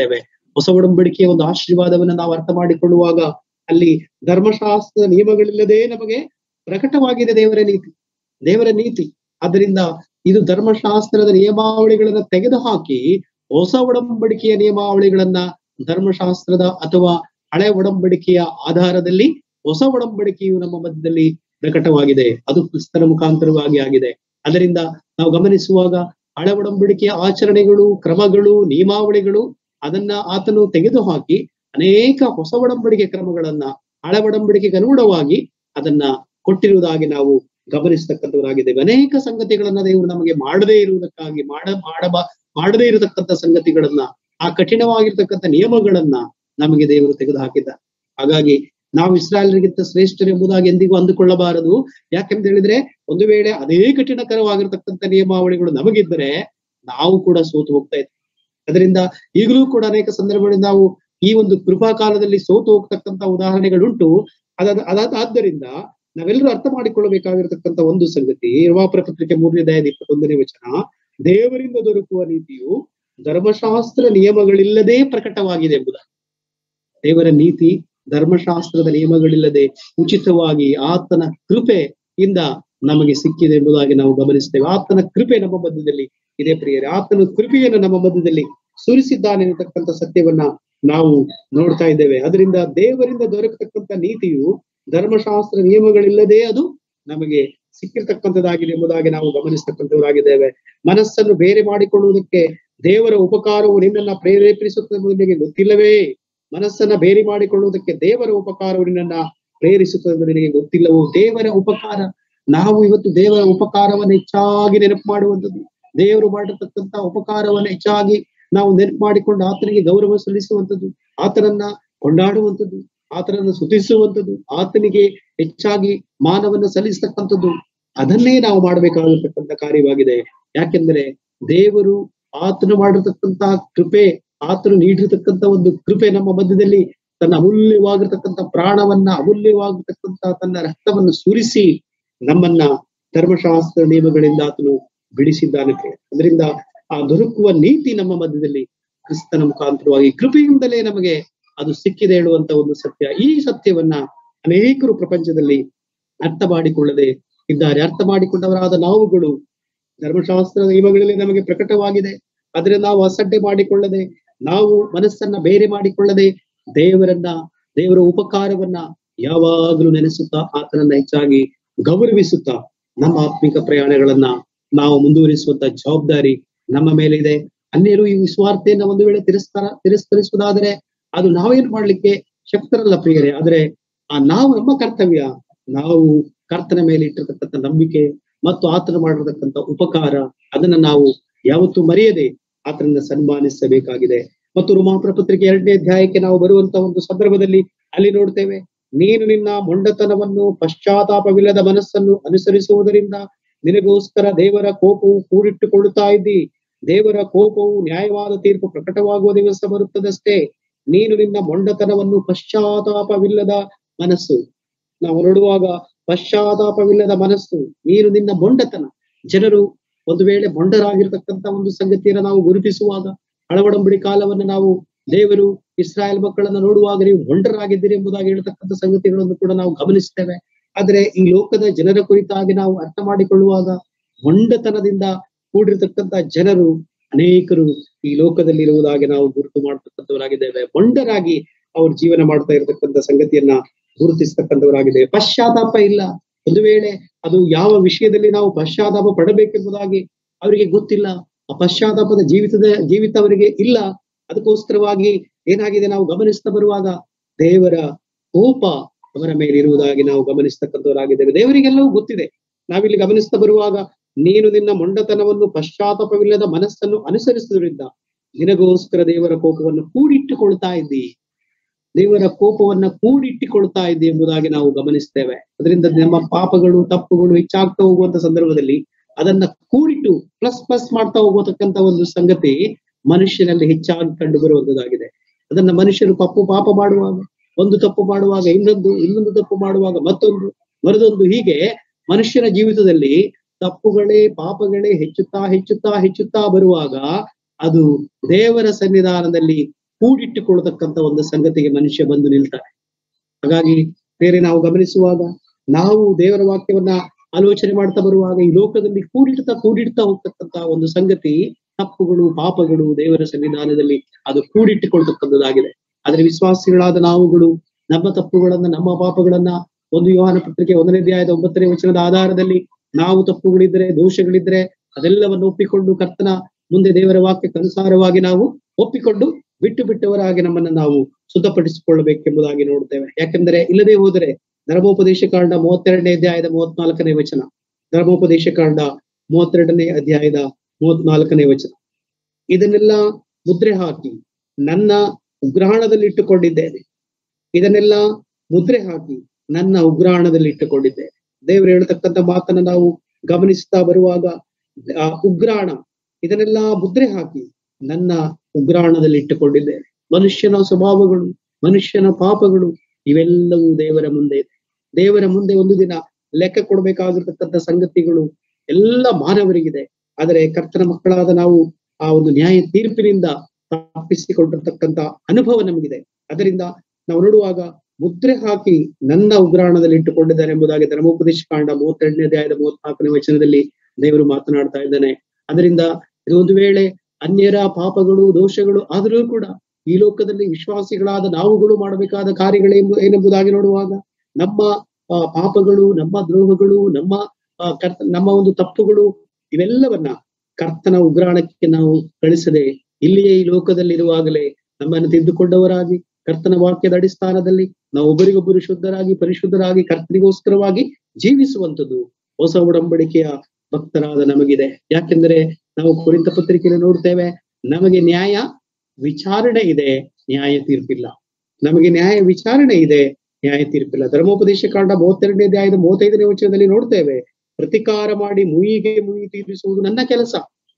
ಹೊಸ ಒಡಂಬಡಿಕೆಯ ಒಂದು ಆಶೀರ್ವಾದವನ್ನ ನಾವು ಅರ್ಥ ಮಾಡಿಕೊಳ್ಳುವಾಗ ಅಲ್ಲಿ ಧರ್ಮಶಾಸ್ತ್ರ ನಿಯಮಗಳಿಲ್ಲದೆ ನಮಗೆ ಪ್ರಕಟವಾಗಿದೆ ದೇವರ ನೀತಿ ದೇವರ ನೀತಿ ಆದ್ದರಿಂದ ಇದು ಧರ್ಮಶಾಸ್ತ್ರದ ನಿಯಮಾವಳಿಗಳನ್ನ ತೆಗೆದುಹಾಕಿ ಹೊಸ ಒಡಂಬಡಿಕೆಯ ನಿಯಮಾವಳಿಗಳನ್ನ ಧರ್ಮಶಾಸ್ತ್ರದ ಅಥವಾ ಹಳೆ ಒಡಂಬಡಿಕೆಯ ಆಧಾರದಲ್ಲಿ ಹೊಸ ಒಡಂಬಡಿಕೆಯು ನಮ್ಮ ಮಧ್ಯದಲ್ಲಿ ಪ್ರಕಟವಾಗಿದೆ ಅದು ಕ್ರಿಸ್ತನ ಮುಖಾಂತರವಾಗಿ ಆಗಿದೆ ಅದರಿಂದ ನಾವು ಗಮನಿಸುವಾಗ ಹಳೆ ಒಡಂಬಡಿಕೆಯ ಆಚರಣೆಗಳು ಕ್ರಮಗಳು ನಿಯಮಾವಳಿಗಳು ಅದನ್ನ ಆತನು ತೆಗೆದುಹಾಕಿ ಅನೇಕ ಹೊಸ ಒಡಂಬಡಿಕೆ ಕ್ರಮಗಳನ್ನ ಹಳೆ ಒಡಂಬಡಿಕೆಗೆ ಅನುಗುಣವಾಗಿ ಅದನ್ನ ಕೊಟ್ಟಿರುವುದಾಗಿ ನಾವು ಗಮನಿಸ್ತಕ್ಕಂಥವರಾಗಿದ್ದೇವೆ ಅನೇಕ ಸಂಗತಿಗಳನ್ನ ದೇವರು ನಮಗೆ ಮಾಡದೇ ಇರುವುದಕ್ಕಾಗಿ ಮಾಡ ಮಾಡಬ ಮಾಡದೇ ಇರತಕ್ಕಂಥ ಸಂಗತಿಗಳನ್ನ ಆ ಕಠಿಣವಾಗಿರ್ತಕ್ಕಂಥ ನಿಯಮಗಳನ್ನ ನಮಗೆ ದೇವರು ತೆಗೆದು ಹಾಕಿದ್ದಾರೆ ಹಾಗಾಗಿ ನಾವು ಇಸ್ರಾಯೇಲರಿಗಿಂತ ಶ್ರೇಷ್ಠರು ಎಂಬುದಾಗಿ ಎಂದಿಗೂ ಅಂದುಕೊಳ್ಳಬಾರದು ಯಾಕೆಂತ ಹೇಳಿದ್ರೆ ಒಂದು ವೇಳೆ ಅದೇ ಕಠಿಣಕರವಾಗಿರ್ತಕ್ಕಂಥ ನಿಯಮಾವಳಿಗಳು ನಮಗಿದ್ದರೆ ನಾವು ಕೂಡ ಸೋತು ಹೋಗ್ತಾ ಇದ್ವಿ ಅದರಿಂದ ಈಗಲೂ ಕೂಡ ಅನೇಕ ಸಂದರ್ಭಗಳಲ್ಲಿ ನಾವು ಈ ಒಂದು ಕೃಪಾ ಕಾಲದಲ್ಲಿ ಸೋತು ಹೋಗ್ತಕ್ಕಂಥ ಉದಾಹರಣೆಗಳುಂಟು ಅದಾದ ಅದಾದ ಆದ್ದರಿಂದ ನಾವೆಲ್ಲರೂ ಅರ್ಥ ಮಾಡಿಕೊಳ್ಳಬೇಕಾಗಿರ್ತಕ್ಕಂಥ ಒಂದು ಸಂಗತಿ ರೋಮಾಪುರ ಪತ್ರಿಕೆ ಮೂರನೇ ದಯದ ಇಪ್ಪತ್ತೊಂದನೇ ವಚನ ದೇವರಿಂದ ದೊರಕುವ ನೀತಿಯು ಧರ್ಮಶಾಸ್ತ್ರ ನಿಯಮಗಳಿಲ್ಲದೆ ಪ್ರಕಟವಾಗಿದೆ ಎಂಬುದಾಗಿ ದೇವರ ನೀತಿ ಧರ್ಮಶಾಸ್ತ್ರದ ನಿಯಮಗಳಿಲ್ಲದೆ ಉಚಿತವಾಗಿ ಆತನ ಕೃಪೆಯಿಂದ ನಮಗೆ ಸಿಕ್ಕಿದೆ ಎಂಬುದಾಗಿ ನಾವು ಗಮನಿಸ್ತೇವೆ ಆತನ ಕೃಪೆ ನಮ್ಮ ಮಧ್ಯದಲ್ಲಿ ಇದೆ ಪ್ರಿಯರೇ ಆತನ ಕೃಪೆಯನ್ನು ನಮ್ಮ ಮಧ್ಯದಲ್ಲಿ ಸುರಿಸಿದ್ದಾನೆ ಅನ್ನತಕ್ಕಂಥ ಸತ್ಯವನ್ನ ನಾವು ನೋಡ್ತಾ ಇದ್ದೇವೆ ಅದರಿಂದ ದೇವರಿಂದ ದೊರಕತಕ್ಕಂಥ ನೀತಿಯು ಧರ್ಮಶಾಸ್ತ್ರ ನಿಯಮಗಳಿಲ್ಲದೆ ಅದು ನಮಗೆ ಸಿಕ್ಕಿರ್ತಕ್ಕಂಥದ್ದಾಗಿದೆ ಎಂಬುದಾಗಿ ನಾವು ಗಮನಿಸ್ತಕ್ಕಂಥವರಾಗಿದ್ದೇವೆ ಮನಸ್ಸನ್ನು ಬೇರೆ ಮಾಡಿಕೊಳ್ಳುವುದಕ್ಕೆ ದೇವರ ಉಪಕಾರವು ನಿನ್ನನ್ನ ಪ್ರೇರೇಪಿಸುತ್ತದೆ ಎಂಬುದು ನಿನಗೆ ಗೊತ್ತಿಲ್ಲವೇ ಮನಸ್ಸನ್ನ ಬೇರೆ ಮಾಡಿಕೊಳ್ಳುವುದಕ್ಕೆ ದೇವರ ಉಪಕಾರವು ನಿನ್ನನ್ನ ಪ್ರೇರಿಸುತ್ತದೆ ಎಂದು ನಿನಗೆ ಗೊತ್ತಿಲ್ಲವೋ ದೇವರ ಉಪಕಾರ ನಾವು ಇವತ್ತು ದೇವರ ಉಪಕಾರವನ್ನು ಹೆಚ್ಚಾಗಿ ನೆನಪು ಮಾಡುವಂಥದ್ದು ದೇವರು ಮಾಡಿರ್ತಕ್ಕಂಥ ಉಪಕಾರವನ್ನು ಹೆಚ್ಚಾಗಿ ನಾವು ನೆನಪು ಮಾಡಿಕೊಂಡು ಆತನಿಗೆ ಗೌರವ ಸಲ್ಲಿಸುವಂಥದ್ದು ಆತನನ್ನ ಕೊಂಡಾಡುವಂಥದ್ದು ಆತನನ್ನು ಸ್ತುತಿಸುವಂಥದ್ದು ಆತನಿಗೆ ಹೆಚ್ಚಾಗಿ ಮಾನವನ್ನು ಸಲ್ಲಿಸ್ತಕ್ಕಂಥದ್ದು ಅದನ್ನೇ ನಾವು ಮಾಡಬೇಕಾಗಿರ್ತಕ್ಕಂಥ ಕಾರ್ಯವಾಗಿದೆ ಯಾಕೆಂದ್ರೆ ದೇವರು ಆತನು ಮಾಡಿರ್ತಕ್ಕಂಥ ಕೃಪೆ ಆತನು ನೀಡಿರ್ತಕ್ಕಂಥ ಒಂದು ಕೃಪೆ ನಮ್ಮ ಮಧ್ಯದಲ್ಲಿ ತನ್ನ ಅಮೂಲ್ಯವಾಗಿರ್ತಕ್ಕಂಥ ಪ್ರಾಣವನ್ನ ಅಮೂಲ್ಯವಾಗಿರ್ತಕ್ಕಂಥ ತನ್ನ ರಕ್ತವನ್ನು ಸುರಿಸಿ ನಮ್ಮನ್ನ ಧರ್ಮಶಾಸ್ತ್ರ ನಿಯಮಗಳಿಂದ ಆತನು ಬಿಡಿಸಿದ್ದಾನೆ ಅದರಿಂದ ಆ ದೊರಕುವ ನೀತಿ ನಮ್ಮ ಮಧ್ಯದಲ್ಲಿ ಕ್ರಿಸ್ತನ ಮುಖಾಂತರವಾಗಿ ಕೃಪೆಯಿಂದಲೇ ನಮಗೆ ಅದು ಸಿಕ್ಕಿದೆ ಹೇಳುವಂತ ಒಂದು ಸತ್ಯ ಈ ಸತ್ಯವನ್ನ ಅನೇಕರು ಪ್ರಪಂಚದಲ್ಲಿ ಅರ್ಥ ಮಾಡಿಕೊಳ್ಳದೆ ಇದ್ದಾರೆ ಅರ್ಥ ಮಾಡಿಕೊಂಡವರಾದ ನಾವುಗಳು ಧರ್ಮಶಾಸ್ತ್ರ ನಿಯಮಗಳಲ್ಲಿ ನಮಗೆ ಪ್ರಕಟವಾಗಿದೆ ಆದ್ರೆ ನಾವು ಅಸಡ್ಡೆ ಮಾಡಿಕೊಳ್ಳದೆ ನಾವು ಮನಸ್ಸನ್ನ ಬೇರೆ ಮಾಡಿಕೊಳ್ಳದೆ ದೇವರನ್ನ ದೇವರ ಉಪಕಾರವನ್ನ ಯಾವಾಗಲೂ ನೆನೆಸುತ್ತಾ ಆತನನ್ನ ಹೆಚ್ಚಾಗಿ ಗೌರವಿಸುತ್ತಾ ನಮ್ಮ ಆತ್ಮಿಕ ಪ್ರಯಾಣಗಳನ್ನ ನಾವು ಮುಂದುವರಿಸುವಂತ ಜವಾಬ್ದಾರಿ ನಮ್ಮ ಮೇಲೆ ಇದೆ ಅನ್ಯರು ಈ ವಿಸ್ವಾರ್ಥೆಯನ್ನ ಒಂದು ವೇಳೆ ತಿರಸ್ಕಾರ ತಿರಸ್ಕರಿಸುವುದಾದರೆ ಅದು ನಾವೇನು ಮಾಡ್ಲಿಕ್ಕೆ ಶಕ್ತರಲ್ಲ ಪ್ರಿಯರೇ ಆದ್ರೆ ಆ ನಾವು ನಮ್ಮ ಕರ್ತವ್ಯ ನಾವು ಕರ್ತನ ಮೇಲೆ ಇಟ್ಟಿರ್ತಕ್ಕಂಥ ನಂಬಿಕೆ ಮತ್ತು ಆತನ ಮಾಡಿರ್ತಕ್ಕಂಥ ಉಪಕಾರ ಅದನ್ನ ನಾವು ಯಾವತ್ತೂ ಮರೆಯದೆ ಆತನನ್ನ ಸನ್ಮಾನಿಸಬೇಕಾಗಿದೆ ಮತ್ತು ರುಮಾಪುರ ಪತ್ರಿಕೆ ಎರಡನೇ ಅಧ್ಯಾಯಕ್ಕೆ ನಾವು ಬರುವಂತ ಒಂದು ಸಂದರ್ಭದಲ್ಲಿ ಅಲ್ಲಿ ನೋಡ್ತೇವೆ ನೀನು ನಿನ್ನ ಮೊಂಡತನವನ್ನು ಪಶ್ಚಾತ್ತಾಪವಿಲ್ಲದ ಮನಸ್ಸನ್ನು ಅನುಸರಿಸುವುದರಿಂದ ನಿನಗೋಸ್ಕರ ದೇವರ ಕೋಪವು ಕೂಡಿಟ್ಟುಕೊಳ್ಳುತ್ತಾ ಇದ್ದಿ ದೇವರ ಕೋಪವು ನ್ಯಾಯವಾದ ತೀರ್ಪು ಪ್ರಕಟವಾಗುವ ದಿವಸ ಬರುತ್ತದಷ್ಟೇ ನೀನು ನಿನ್ನ ಮೊಂಡತನವನ್ನು ಪಶ್ಚಾತ್ತಾಪವಿಲ್ಲದ ಮನಸ್ಸು ನಾವು ನೋಡುವಾಗ ಪಶ್ಚಾತ್ತಾಪವಿಲ್ಲದ ಮನಸ್ಸು ನೀನು ನಿನ್ನ ಮೊಂಡತನ ಜನರು ಒಂದು ವೇಳೆ ಮೊಂಡರಾಗಿರ್ತಕ್ಕಂಥ ಒಂದು ಸಂಗತಿಯನ್ನ ನಾವು ಗುರುತಿಸುವಾಗ ಅಳವಡಂಬಡಿ ಕಾಲವನ್ನು ನಾವು ದೇವರು ಇಸ್ರಾಯೇಲ್ ಮಕ್ಕಳನ್ನ ನೋಡುವಾಗ ನೀವು ಮೊಂಡರಾಗಿದ್ದೀರಿ ಎಂಬುದಾಗಿ ಹೇಳ್ತಕ್ಕಂಥ ಸಂಗತಿಗಳನ್ನು ಕೂಡ ನಾವು ಗಮನಿಸ್ತೇವೆ ಆದ್ರೆ ಈ ಲೋಕದ ಜನರ ಕುರಿತಾಗಿ ನಾವು ಅರ್ಥ ಮಾಡಿಕೊಳ್ಳುವಾಗ ಮೊಂಡತನದಿಂದ ಕೂಡಿರ್ತಕ್ಕಂಥ ಜನರು ಅನೇಕರು ಈ ಲೋಕದಲ್ಲಿ ಇರುವುದಾಗಿ ನಾವು ಗುರುತು ಮಾಡತಕ್ಕಂಥವರಾಗಿದ್ದೇವೆ ಮೊಂಡರಾಗಿ ಅವ್ರ ಜೀವನ ಮಾಡ್ತಾ ಇರತಕ್ಕಂಥ ಸಂಗತಿಯನ್ನ ಗುರುತಿಸ್ತಕ್ಕಂಥವರಾಗಿದ್ದೇವೆ ಪಶ್ಚಾತ್ತಾಪ ಇಲ್ಲ ಒಂದು ವೇಳೆ ಅದು ಯಾವ ವಿಷಯದಲ್ಲಿ ನಾವು ಪಶ್ಚಾತ್ತಾಪ ಪಡಬೇಕೆಂಬುದಾಗಿ ಅವರಿಗೆ ಗೊತ್ತಿಲ್ಲ ಆ ಪಶ್ಚಾತ್ತಾಪದ ಜೀವಿತದ ಜೀವಿತ ಅವರಿಗೆ ಇಲ್ಲ ಅದಕ್ಕೋಸ್ಕರವಾಗಿ ಏನಾಗಿದೆ ನಾವು ಗಮನಿಸ್ತಾ ಬರುವಾಗ ದೇವರ ಕೋಪ ಅವರ ಮೇಲೆ ಇರುವುದಾಗಿ ನಾವು ಗಮನಿಸ್ತಕ್ಕಂಥವರಾಗಿದ್ದೇವೆ ದೇವರಿಗೆಲ್ಲವೂ ಗೊತ್ತಿದೆ ನಾವಿಲ್ಲಿ ಗಮನಿಸ್ತಾ ಬರುವಾಗ ನೀನು ನಿನ್ನ ಮೊಂಡತನವನ್ನು ಪಶ್ಚಾತ್ತಾಪವಿಲ್ಲದ ಮನಸ್ಸನ್ನು ಅನುಸರಿಸುವುದರಿಂದ ನಿನಗೋಸ್ಕರ ದೇವರ ಕೋಪವನ್ನು ಕೂಡಿಟ್ಟುಕೊಳ್ತಾ ಇದ್ದಿ ದೇವರ ಕೋಪವನ್ನ ಕೂಡಿಟ್ಟುಕೊಳ್ತಾ ಇದ್ದಿ ಎಂಬುದಾಗಿ ನಾವು ಗಮನಿಸ್ತೇವೆ ಅದರಿಂದ ನಮ್ಮ ಪಾಪಗಳು ತಪ್ಪುಗಳು ಹೆಚ್ಚಾಗ್ತಾ ಹೋಗುವಂತ ಸಂದರ್ಭದಲ್ಲಿ ಅದನ್ನ ಕೂಡಿಟ್ಟು ಪ್ಲಸ್ ಪ್ಲಸ್ ಮಾಡ್ತಾ ಹೋಗತಕ್ಕಂತ ಒಂದು ಸಂಗತಿ ಮನುಷ್ಯನಲ್ಲಿ ಹೆಚ್ಚಾಗಿ ಕಂಡು ಬರುವಂತದ್ದಾಗಿದೆ ಅದನ್ನ ಮನುಷ್ಯರು ತಪ್ಪು ಪಾಪ ಮಾಡುವಾಗ ಒಂದು ತಪ್ಪು ಮಾಡುವಾಗ ಇನ್ನೊಂದು ಇನ್ನೊಂದು ತಪ್ಪು ಮಾಡುವಾಗ ಮತ್ತೊಂದು ಮರದೊಂದು ಹೀಗೆ ಮನುಷ್ಯನ ಜೀವಿತದಲ್ಲಿ ತಪ್ಪುಗಳೇ ಪಾಪಗಳೇ ಹೆಚ್ಚುತ್ತಾ ಹೆಚ್ಚುತ್ತಾ ಹೆಚ್ಚುತ್ತಾ ಬರುವಾಗ ಅದು ದೇವರ ಸನ್ನಿಧಾನದಲ್ಲಿ ಕೂಡಿಟ್ಟುಕೊಳ್ಳತಕ್ಕಂತ ಒಂದು ಸಂಗತಿಗೆ ಮನುಷ್ಯ ಬಂದು ನಿಲ್ತಾನೆ ಹಾಗಾಗಿ ಬೇರೆ ನಾವು ಗಮನಿಸುವಾಗ ನಾವು ದೇವರ ವಾಕ್ಯವನ್ನ ಆಲೋಚನೆ ಮಾಡ್ತಾ ಬರುವಾಗ ಈ ಲೋಕದಲ್ಲಿ ಕೂಡಿಡ್ತಾ ಕೂಡಿಡ್ತಾ ಹೋಗ್ತಕ್ಕಂತ ಒಂದು ಸಂಗತಿ ತಪ್ಪುಗಳು ಪಾಪಗಳು ದೇವರ ಸನ್ನಿಧಾನದಲ್ಲಿ ಅದು ಕೂಡಿಟ್ಟುಕೊಳ್ತಕ್ಕಂಥದ್ದಾಗಿದೆ ಆದ್ರೆ ವಿಶ್ವಾಸಿಗಳಾದ ನಾವುಗಳು ನಮ್ಮ ತಪ್ಪುಗಳನ್ನ ನಮ್ಮ ಪಾಪಗಳನ್ನ ಒಂದು ಯೋಹಾನ ಪತ್ರಿಕೆ ಒಂದನೇ ಅಧ್ಯಾಯದ ಒಂಬತ್ತನೇ ವಚನದ ಆಧಾರದಲ್ಲಿ ನಾವು ತಪ್ಪುಗಳಿದ್ರೆ ದೋಷಗಳಿದ್ರೆ ಅದೆಲ್ಲವನ್ನು ಒಪ್ಪಿಕೊಂಡು ಕರ್ತನ ಮುಂದೆ ದೇವರ ವಾಕ್ಯಕ್ಕೆ ಅನುಸಾರವಾಗಿ ನಾವು ಒಪ್ಪಿಕೊಂಡು ಬಿಟ್ಟು ಬಿಟ್ಟವರಾಗಿ ನಮ್ಮನ್ನ ನಾವು ಶುದ್ಧಪಡಿಸಿಕೊಳ್ಳಬೇಕೆಂಬುದಾಗಿ ನೋಡ್ತೇವೆ ಯಾಕೆಂದರೆ ಇಲ್ಲದೆ ಹೋದರೆ ಧರ್ಮೋಪದೇಶ ಕಾಂಡ ಮೂವತ್ತೆರಡನೇ ಅಧ್ಯಾಯದ ಮೂವತ್ನಾಲ್ಕನೇ ವಚನ ಧರ್ಮೋಪದೇಶ ಕಾಂಡ ಮೂವತ್ತೆರಡನೇ ಅಧ್ಯಾಯದ ಮೂವತ್ನಾಲ್ಕನೇ ವಚನ ಇದನ್ನೆಲ್ಲ ಮುದ್ರೆ ಹಾಕಿ ನನ್ನ ಉಗ್ರಾಣದಲ್ಲಿ ಇಟ್ಟುಕೊಂಡಿದ್ದೇನೆ ಇದನ್ನೆಲ್ಲ ಮುದ್ರೆ ಹಾಕಿ ನನ್ನ ಉಗ್ರಾಣದಲ್ಲಿ ಇಟ್ಟುಕೊಂಡಿದ್ದೇನೆ ದೇವರು ಹೇಳ್ತಕ್ಕಂಥ ಮಾತನ್ನ ನಾವು ಗಮನಿಸ್ತಾ ಬರುವಾಗ ಆ ಉಗ್ರಾಣ ಇದನ್ನೆಲ್ಲ ಮುದ್ರೆ ಹಾಕಿ ನನ್ನ ಉಗ್ರಾಣದಲ್ಲಿ ಇಟ್ಟುಕೊಂಡಿದ್ದೇನೆ ಮನುಷ್ಯನ ಸ್ವಭಾವಗಳು ಮನುಷ್ಯನ ಪಾಪಗಳು ಇವೆಲ್ಲವೂ ದೇವರ ಮುಂದೆ ಇದೆ ದೇವರ ಮುಂದೆ ಒಂದು ದಿನ ಲೆಕ್ಕ ಕೊಡಬೇಕಾಗಿರ್ತಕ್ಕಂಥ ಸಂಗತಿಗಳು ಎಲ್ಲ ಮಾನವರಿಗಿದೆ ಆದರೆ ಕರ್ತನ ಮಕ್ಕಳಾದ ನಾವು ಆ ಒಂದು ನ್ಯಾಯ ತೀರ್ಪಿನಿಂದ ತಪ್ಪಿಸಿಕೊಂಡಿರ್ತಕ್ಕಂಥ ಅನುಭವ ನಮಗಿದೆ ಅದರಿಂದ ನಾವು ನೋಡುವಾಗ ಮುದ್ರೆ ಹಾಕಿ ನನ್ನ ಉಗ್ರಾಣದಲ್ಲಿ ಇಟ್ಟುಕೊಂಡಿದ್ದಾರೆ ಎಂಬುದಾಗಿ ಧರ್ಮೋಪದೇಶ ಕಾಂಡ ಮೂವತ್ತೆರಡನೇ ಅಧ್ಯಾಯದ ಮೂವತ್ನಾಲ್ಕನೇ ವಚನದಲ್ಲಿ ದೇವರು ಮಾತನಾಡ್ತಾ ಇದ್ದಾನೆ ಅದರಿಂದ ಇದು ಒಂದು ವೇಳೆ ಅನ್ಯರ ಪಾಪಗಳು ದೋಷಗಳು ಆದರೂ ಕೂಡ ಈ ಲೋಕದಲ್ಲಿ ವಿಶ್ವಾಸಿಗಳಾದ ನಾವುಗಳು ಮಾಡಬೇಕಾದ ಕಾರ್ಯಗಳೆಂಬು ಏನೆಂಬುದಾಗಿ ನೋಡುವಾಗ ನಮ್ಮ ಆ, ಪಾಪಗಳು ನಮ್ಮ ದ್ರೋಹಗಳು ನಮ್ಮ ಆ, ಕರ್ತ ನಮ್ಮ ಒಂದು ತಪ್ಪುಗಳು ಇವೆಲ್ಲವನ್ನ ಕರ್ತನ ಉಗ್ರಾಣಕ್ಕೆ ನಾವು ಕಳಿಸದೆ ಇಲ್ಲಿಯೇ ಈ ಲೋಕದಲ್ಲಿ ಇರುವಾಗಲೇ ನಮ್ಮನ್ನು ತಿದ್ದುಕೊಂಡವರಾಗಿ ಕರ್ತನ ವಾಕ್ಯದ ಅಡಿಸ್ಥಾನದಲ್ಲಿ ನಾವು ಒಬ್ಬರಿಗೊಬ್ಬರು ಶುದ್ಧರಾಗಿ ಪರಿಶುದ್ಧರಾಗಿ ಕರ್ತನಿಗೋಸ್ಕರವಾಗಿ ಜೀವಿಸುವಂಥದ್ದು ಹೊಸ ಒಡಂಬಡಿಕೆಯ ಭಕ್ತರಾದ ನಮಗಿದೆ ಯಾಕೆಂದರೆ ನಾವು ಕುರಿತ ಪತ್ರಿಕೆಯಲ್ಲಿ ನೋಡ್ತೇವೆ ನಮಗೆ ನ್ಯಾಯ ವಿಚಾರಣೆ ಇದೆ ನ್ಯಾಯ ತೀರ್ಪಿಲ್ಲ ನಮಗೆ ನ್ಯಾಯ ವಿಚಾರಣೆ ಇದೆ ನ್ಯಾಯ ತೀರ್ಪಿಲ್ಲ ಧರ್ಮೋಪದೇಶ ಕಾಂಡ ಮೂವತ್ತೆರಡನೇ ಅಧ್ಯಾಯದ ಮೂವತ್ತೈದನೇ ವಚನದಲ್ಲಿ ನೋಡ್ತೇವೆ ಪ್ರತಿಕಾರ ಮಾಡಿ ಮುಯಿಗೆ ಮುಯಿ ತೀರಿಸುವುದು ನನ್ನ ಕೆಲಸ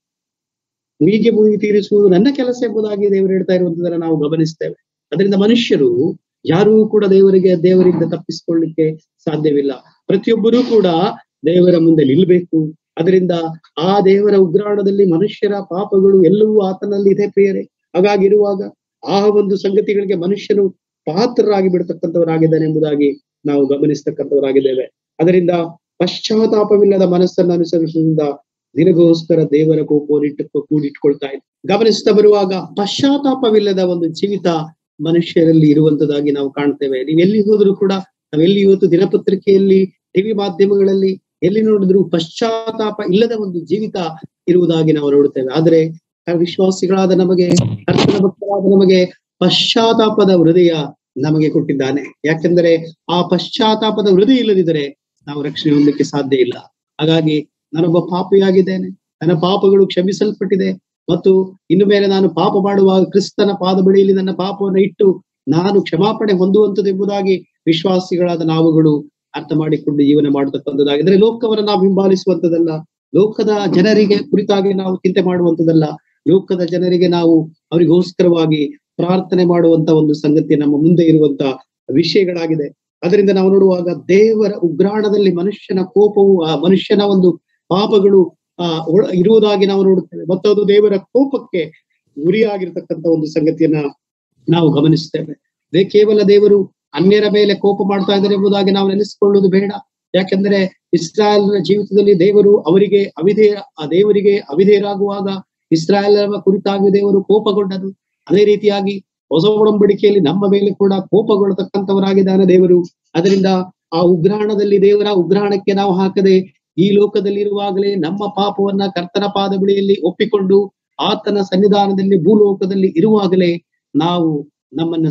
ಮುಯಿಗೆ ಮುಯಿ ತೀರಿಸುವುದು ನನ್ನ ಕೆಲಸ ಎಂಬುದಾಗಿ ದೇವರು ಹೇಳ್ತಾ ಇರುವಂತದನ್ನ ನಾವು ಗಮನಿಸ್ತೇವೆ ಅದರಿಂದ ಮನುಷ್ಯರು ಯಾರೂ ಕೂಡ ದೇವರಿಗೆ ದೇವರಿಂದ ತಪ್ಪಿಸಿಕೊಳ್ಳಿಕ್ಕೆ ಸಾಧ್ಯವಿಲ್ಲ ಪ್ರತಿಯೊಬ್ಬರೂ ಕೂಡ ದೇವರ ಮುಂದೆ ನಿಲ್ಬೇಕು ಅದರಿಂದ ಆ ದೇವರ ಉಗ್ರಾಣದಲ್ಲಿ ಮನುಷ್ಯರ ಪಾಪಗಳು ಎಲ್ಲವೂ ಆತನಲ್ಲಿ ಇದೆ ಪ್ರಿಯರೇ ಹಾಗಾಗಿರುವಾಗ ಆ ಒಂದು ಸಂಗತಿಗಳಿಗೆ ಮನುಷ್ಯನು ಪಾತ್ರರಾಗಿ ಬಿಡ್ತಕ್ಕಂಥವರಾಗಿದ್ದಾನೆ ಎಂಬುದಾಗಿ ನಾವು ಗಮನಿಸ್ತಕ್ಕಂಥವರಾಗಿದ್ದೇವೆ ಅದರಿಂದ ಪಶ್ಚಾತ್ತಾಪವಿಲ್ಲದ ಮನಸ್ಸನ್ನು ಅನುಸರಿಸುವುದರಿಂದ ನಿನಗೋಸ್ಕರ ದೇವರ ಕೋಪವನ್ನು ಇಟ್ಟು ಕೂಡಿಟ್ಕೊಳ್ತಾ ಇದೆ ಗಮನಿಸ್ತಾ ಬರುವಾಗ ಪಶ್ಚಾತ್ತಾಪವಿಲ್ಲದ ಒಂದು ಜೀವಿತ ಮನುಷ್ಯರಲ್ಲಿ ಇರುವಂತದಾಗಿ ನಾವು ಕಾಣ್ತೇವೆ ನೀವು ಎಲ್ಲಿ ಹೋದ್ರು ಕೂಡ ನಾವೆಲ್ಲಿ ಇವತ್ತು ದಿನಪತ್ರಿಕೆಯಲ್ಲಿ ಟಿವಿ ಮಾಧ್ಯಮಗಳಲ್ಲಿ ಎಲ್ಲಿ ನೋಡಿದ್ರು ಪಶ್ಚಾತ್ತಾಪ ಇಲ್ಲದ ಒಂದು ಜೀವಿತ ಇರುವುದಾಗಿ ನಾವು ನೋಡುತ್ತೇವೆ ಆದ್ರೆ ವಿಶ್ವಾಸಿಗಳಾದ ನಮಗೆ ಕರ್ತನ ಭಕ್ತರಾದ ನಮಗೆ ಪಶ್ಚಾತ್ತಾಪದ ಹೃದಯ ನಮಗೆ ಕೊಟ್ಟಿದ್ದಾನೆ ಯಾಕೆಂದರೆ ಆ ಪಶ್ಚಾತ್ತಾಪದ ಹೃದಯ ಇಲ್ಲದಿದ್ದರೆ ನಾವು ರಕ್ಷಣೆ ಹೊಂದಲಿಕ್ಕೆ ಸಾಧ್ಯ ಇಲ್ಲ ಹಾಗಾಗಿ ನಾನೊಬ್ಬ ಪಾಪಿಯಾಗಿದ್ದೇನೆ ನನ್ನ ಪಾಪಗಳು ಕ್ಷಮಿಸಲ್ಪಟ್ಟಿದೆ ಮತ್ತು ಇನ್ನು ಮೇಲೆ ನಾನು ಪಾಪ ಮಾಡುವಾಗ ಕ್ರಿಸ್ತನ ಪಾದ ಬಳಿಯಲ್ಲಿ ನನ್ನ ಪಾಪವನ್ನು ಇಟ್ಟು ನಾನು ಕ್ಷಮಾಪಣೆ ಹೊಂದುವಂಥದ್ದು ಎಂಬುದಾಗಿ ವಿಶ್ವಾಸಿಗಳಾದ ನಾವುಗಳು ಅರ್ಥ ಮಾಡಿಕೊಂಡು ಜೀವನ ಮಾಡತಕ್ಕಂಥದ್ದಾಗಿದ್ರೆ ಲೋಕವನ್ನು ನಾವು ಹಿಂಬಾಲಿಸುವಂತದಲ್ಲ ಲೋಕದ ಜನರಿಗೆ ಕುರಿತಾಗಿ ನಾವು ಚಿಂತೆ ಮಾಡುವಂತದಲ್ಲ ಲೋಕದ ಜನರಿಗೆ ನಾವು ಅವರಿಗೋಸ್ಕರವಾಗಿ ಪ್ರಾರ್ಥನೆ ಮಾಡುವಂತ ಒಂದು ಸಂಗತಿ ನಮ್ಮ ಮುಂದೆ ಇರುವಂತ ವಿಷಯಗಳಾಗಿದೆ ಅದರಿಂದ ನಾವು ನೋಡುವಾಗ ದೇವರ ಉಗ್ರಾಣದಲ್ಲಿ ಮನುಷ್ಯನ ಕೋಪವು ಆ ಮನುಷ್ಯನ ಒಂದು ಪಾಪಗಳು ಆ ಒಳ- ಇರುವುದಾಗಿ ನಾವು ನೋಡುತ್ತೇವೆ ಮತ್ತು ಅದು ದೇವರ ಕೋಪಕ್ಕೆ ಗುರಿಯಾಗಿರ್ತಕ್ಕಂಥ ಒಂದು ಸಂಗತಿಯನ್ನ ನಾವು ಗಮನಿಸ್ತೇವೆ ಅದೇ ಕೇವಲ ದೇವರು ಅನ್ಯರ ಮೇಲೆ ಕೋಪ ಮಾಡ್ತಾ ಇದ್ದಾರೆ ಎಂಬುದಾಗಿ ನಾವು ನೆನೆಸಿಕೊಳ್ಳುವುದು ಬೇಡ ಯಾಕೆಂದ್ರೆ ಇಸ್ರಾಯೇಲ್ನ ಜೀವಿತದಲ್ಲಿ ದೇವರು ಅವರಿಗೆ ಅವಿಧೇಯ ಆ ದೇವರಿಗೆ ಅವಿಧೇಯರಾಗುವಾಗ ಇಸ್ರಾಯೇಲರ ಕುರಿತಾಗಿ ದೇವರು ಕೋಪಗೊಂಡನು ಅದೇ ರೀತಿಯಾಗಿ ಹೊಸ ಒಡಂಬಡಿಕೆಯಲ್ಲಿ ನಮ್ಮ ಮೇಲೆ ಕೂಡ ಕೋಪಗೊಳ್ಳತಕ್ಕಂಥವರಾಗಿದ್ದಾನೆ ದೇವರು ಅದರಿಂದ ಆ ಉಗ್ರಾಣದಲ್ಲಿ ದೇವರ ಉಗ್ರಾಣಕ್ಕೆ ನಾವು ಹಾಕದೆ ಈ ಲೋಕದಲ್ಲಿ ಇರುವಾಗಲೇ ನಮ್ಮ ಪಾಪವನ್ನ ಕರ್ತನ ಪಾದ ಬಳಿಯಲ್ಲಿ ಒಪ್ಪಿಕೊಂಡು ಆತನ ಸನ್ನಿಧಾನದಲ್ಲಿ ಭೂಲೋಕದಲ್ಲಿ ಇರುವಾಗಲೇ ನಾವು ನಮ್ಮನ್ನ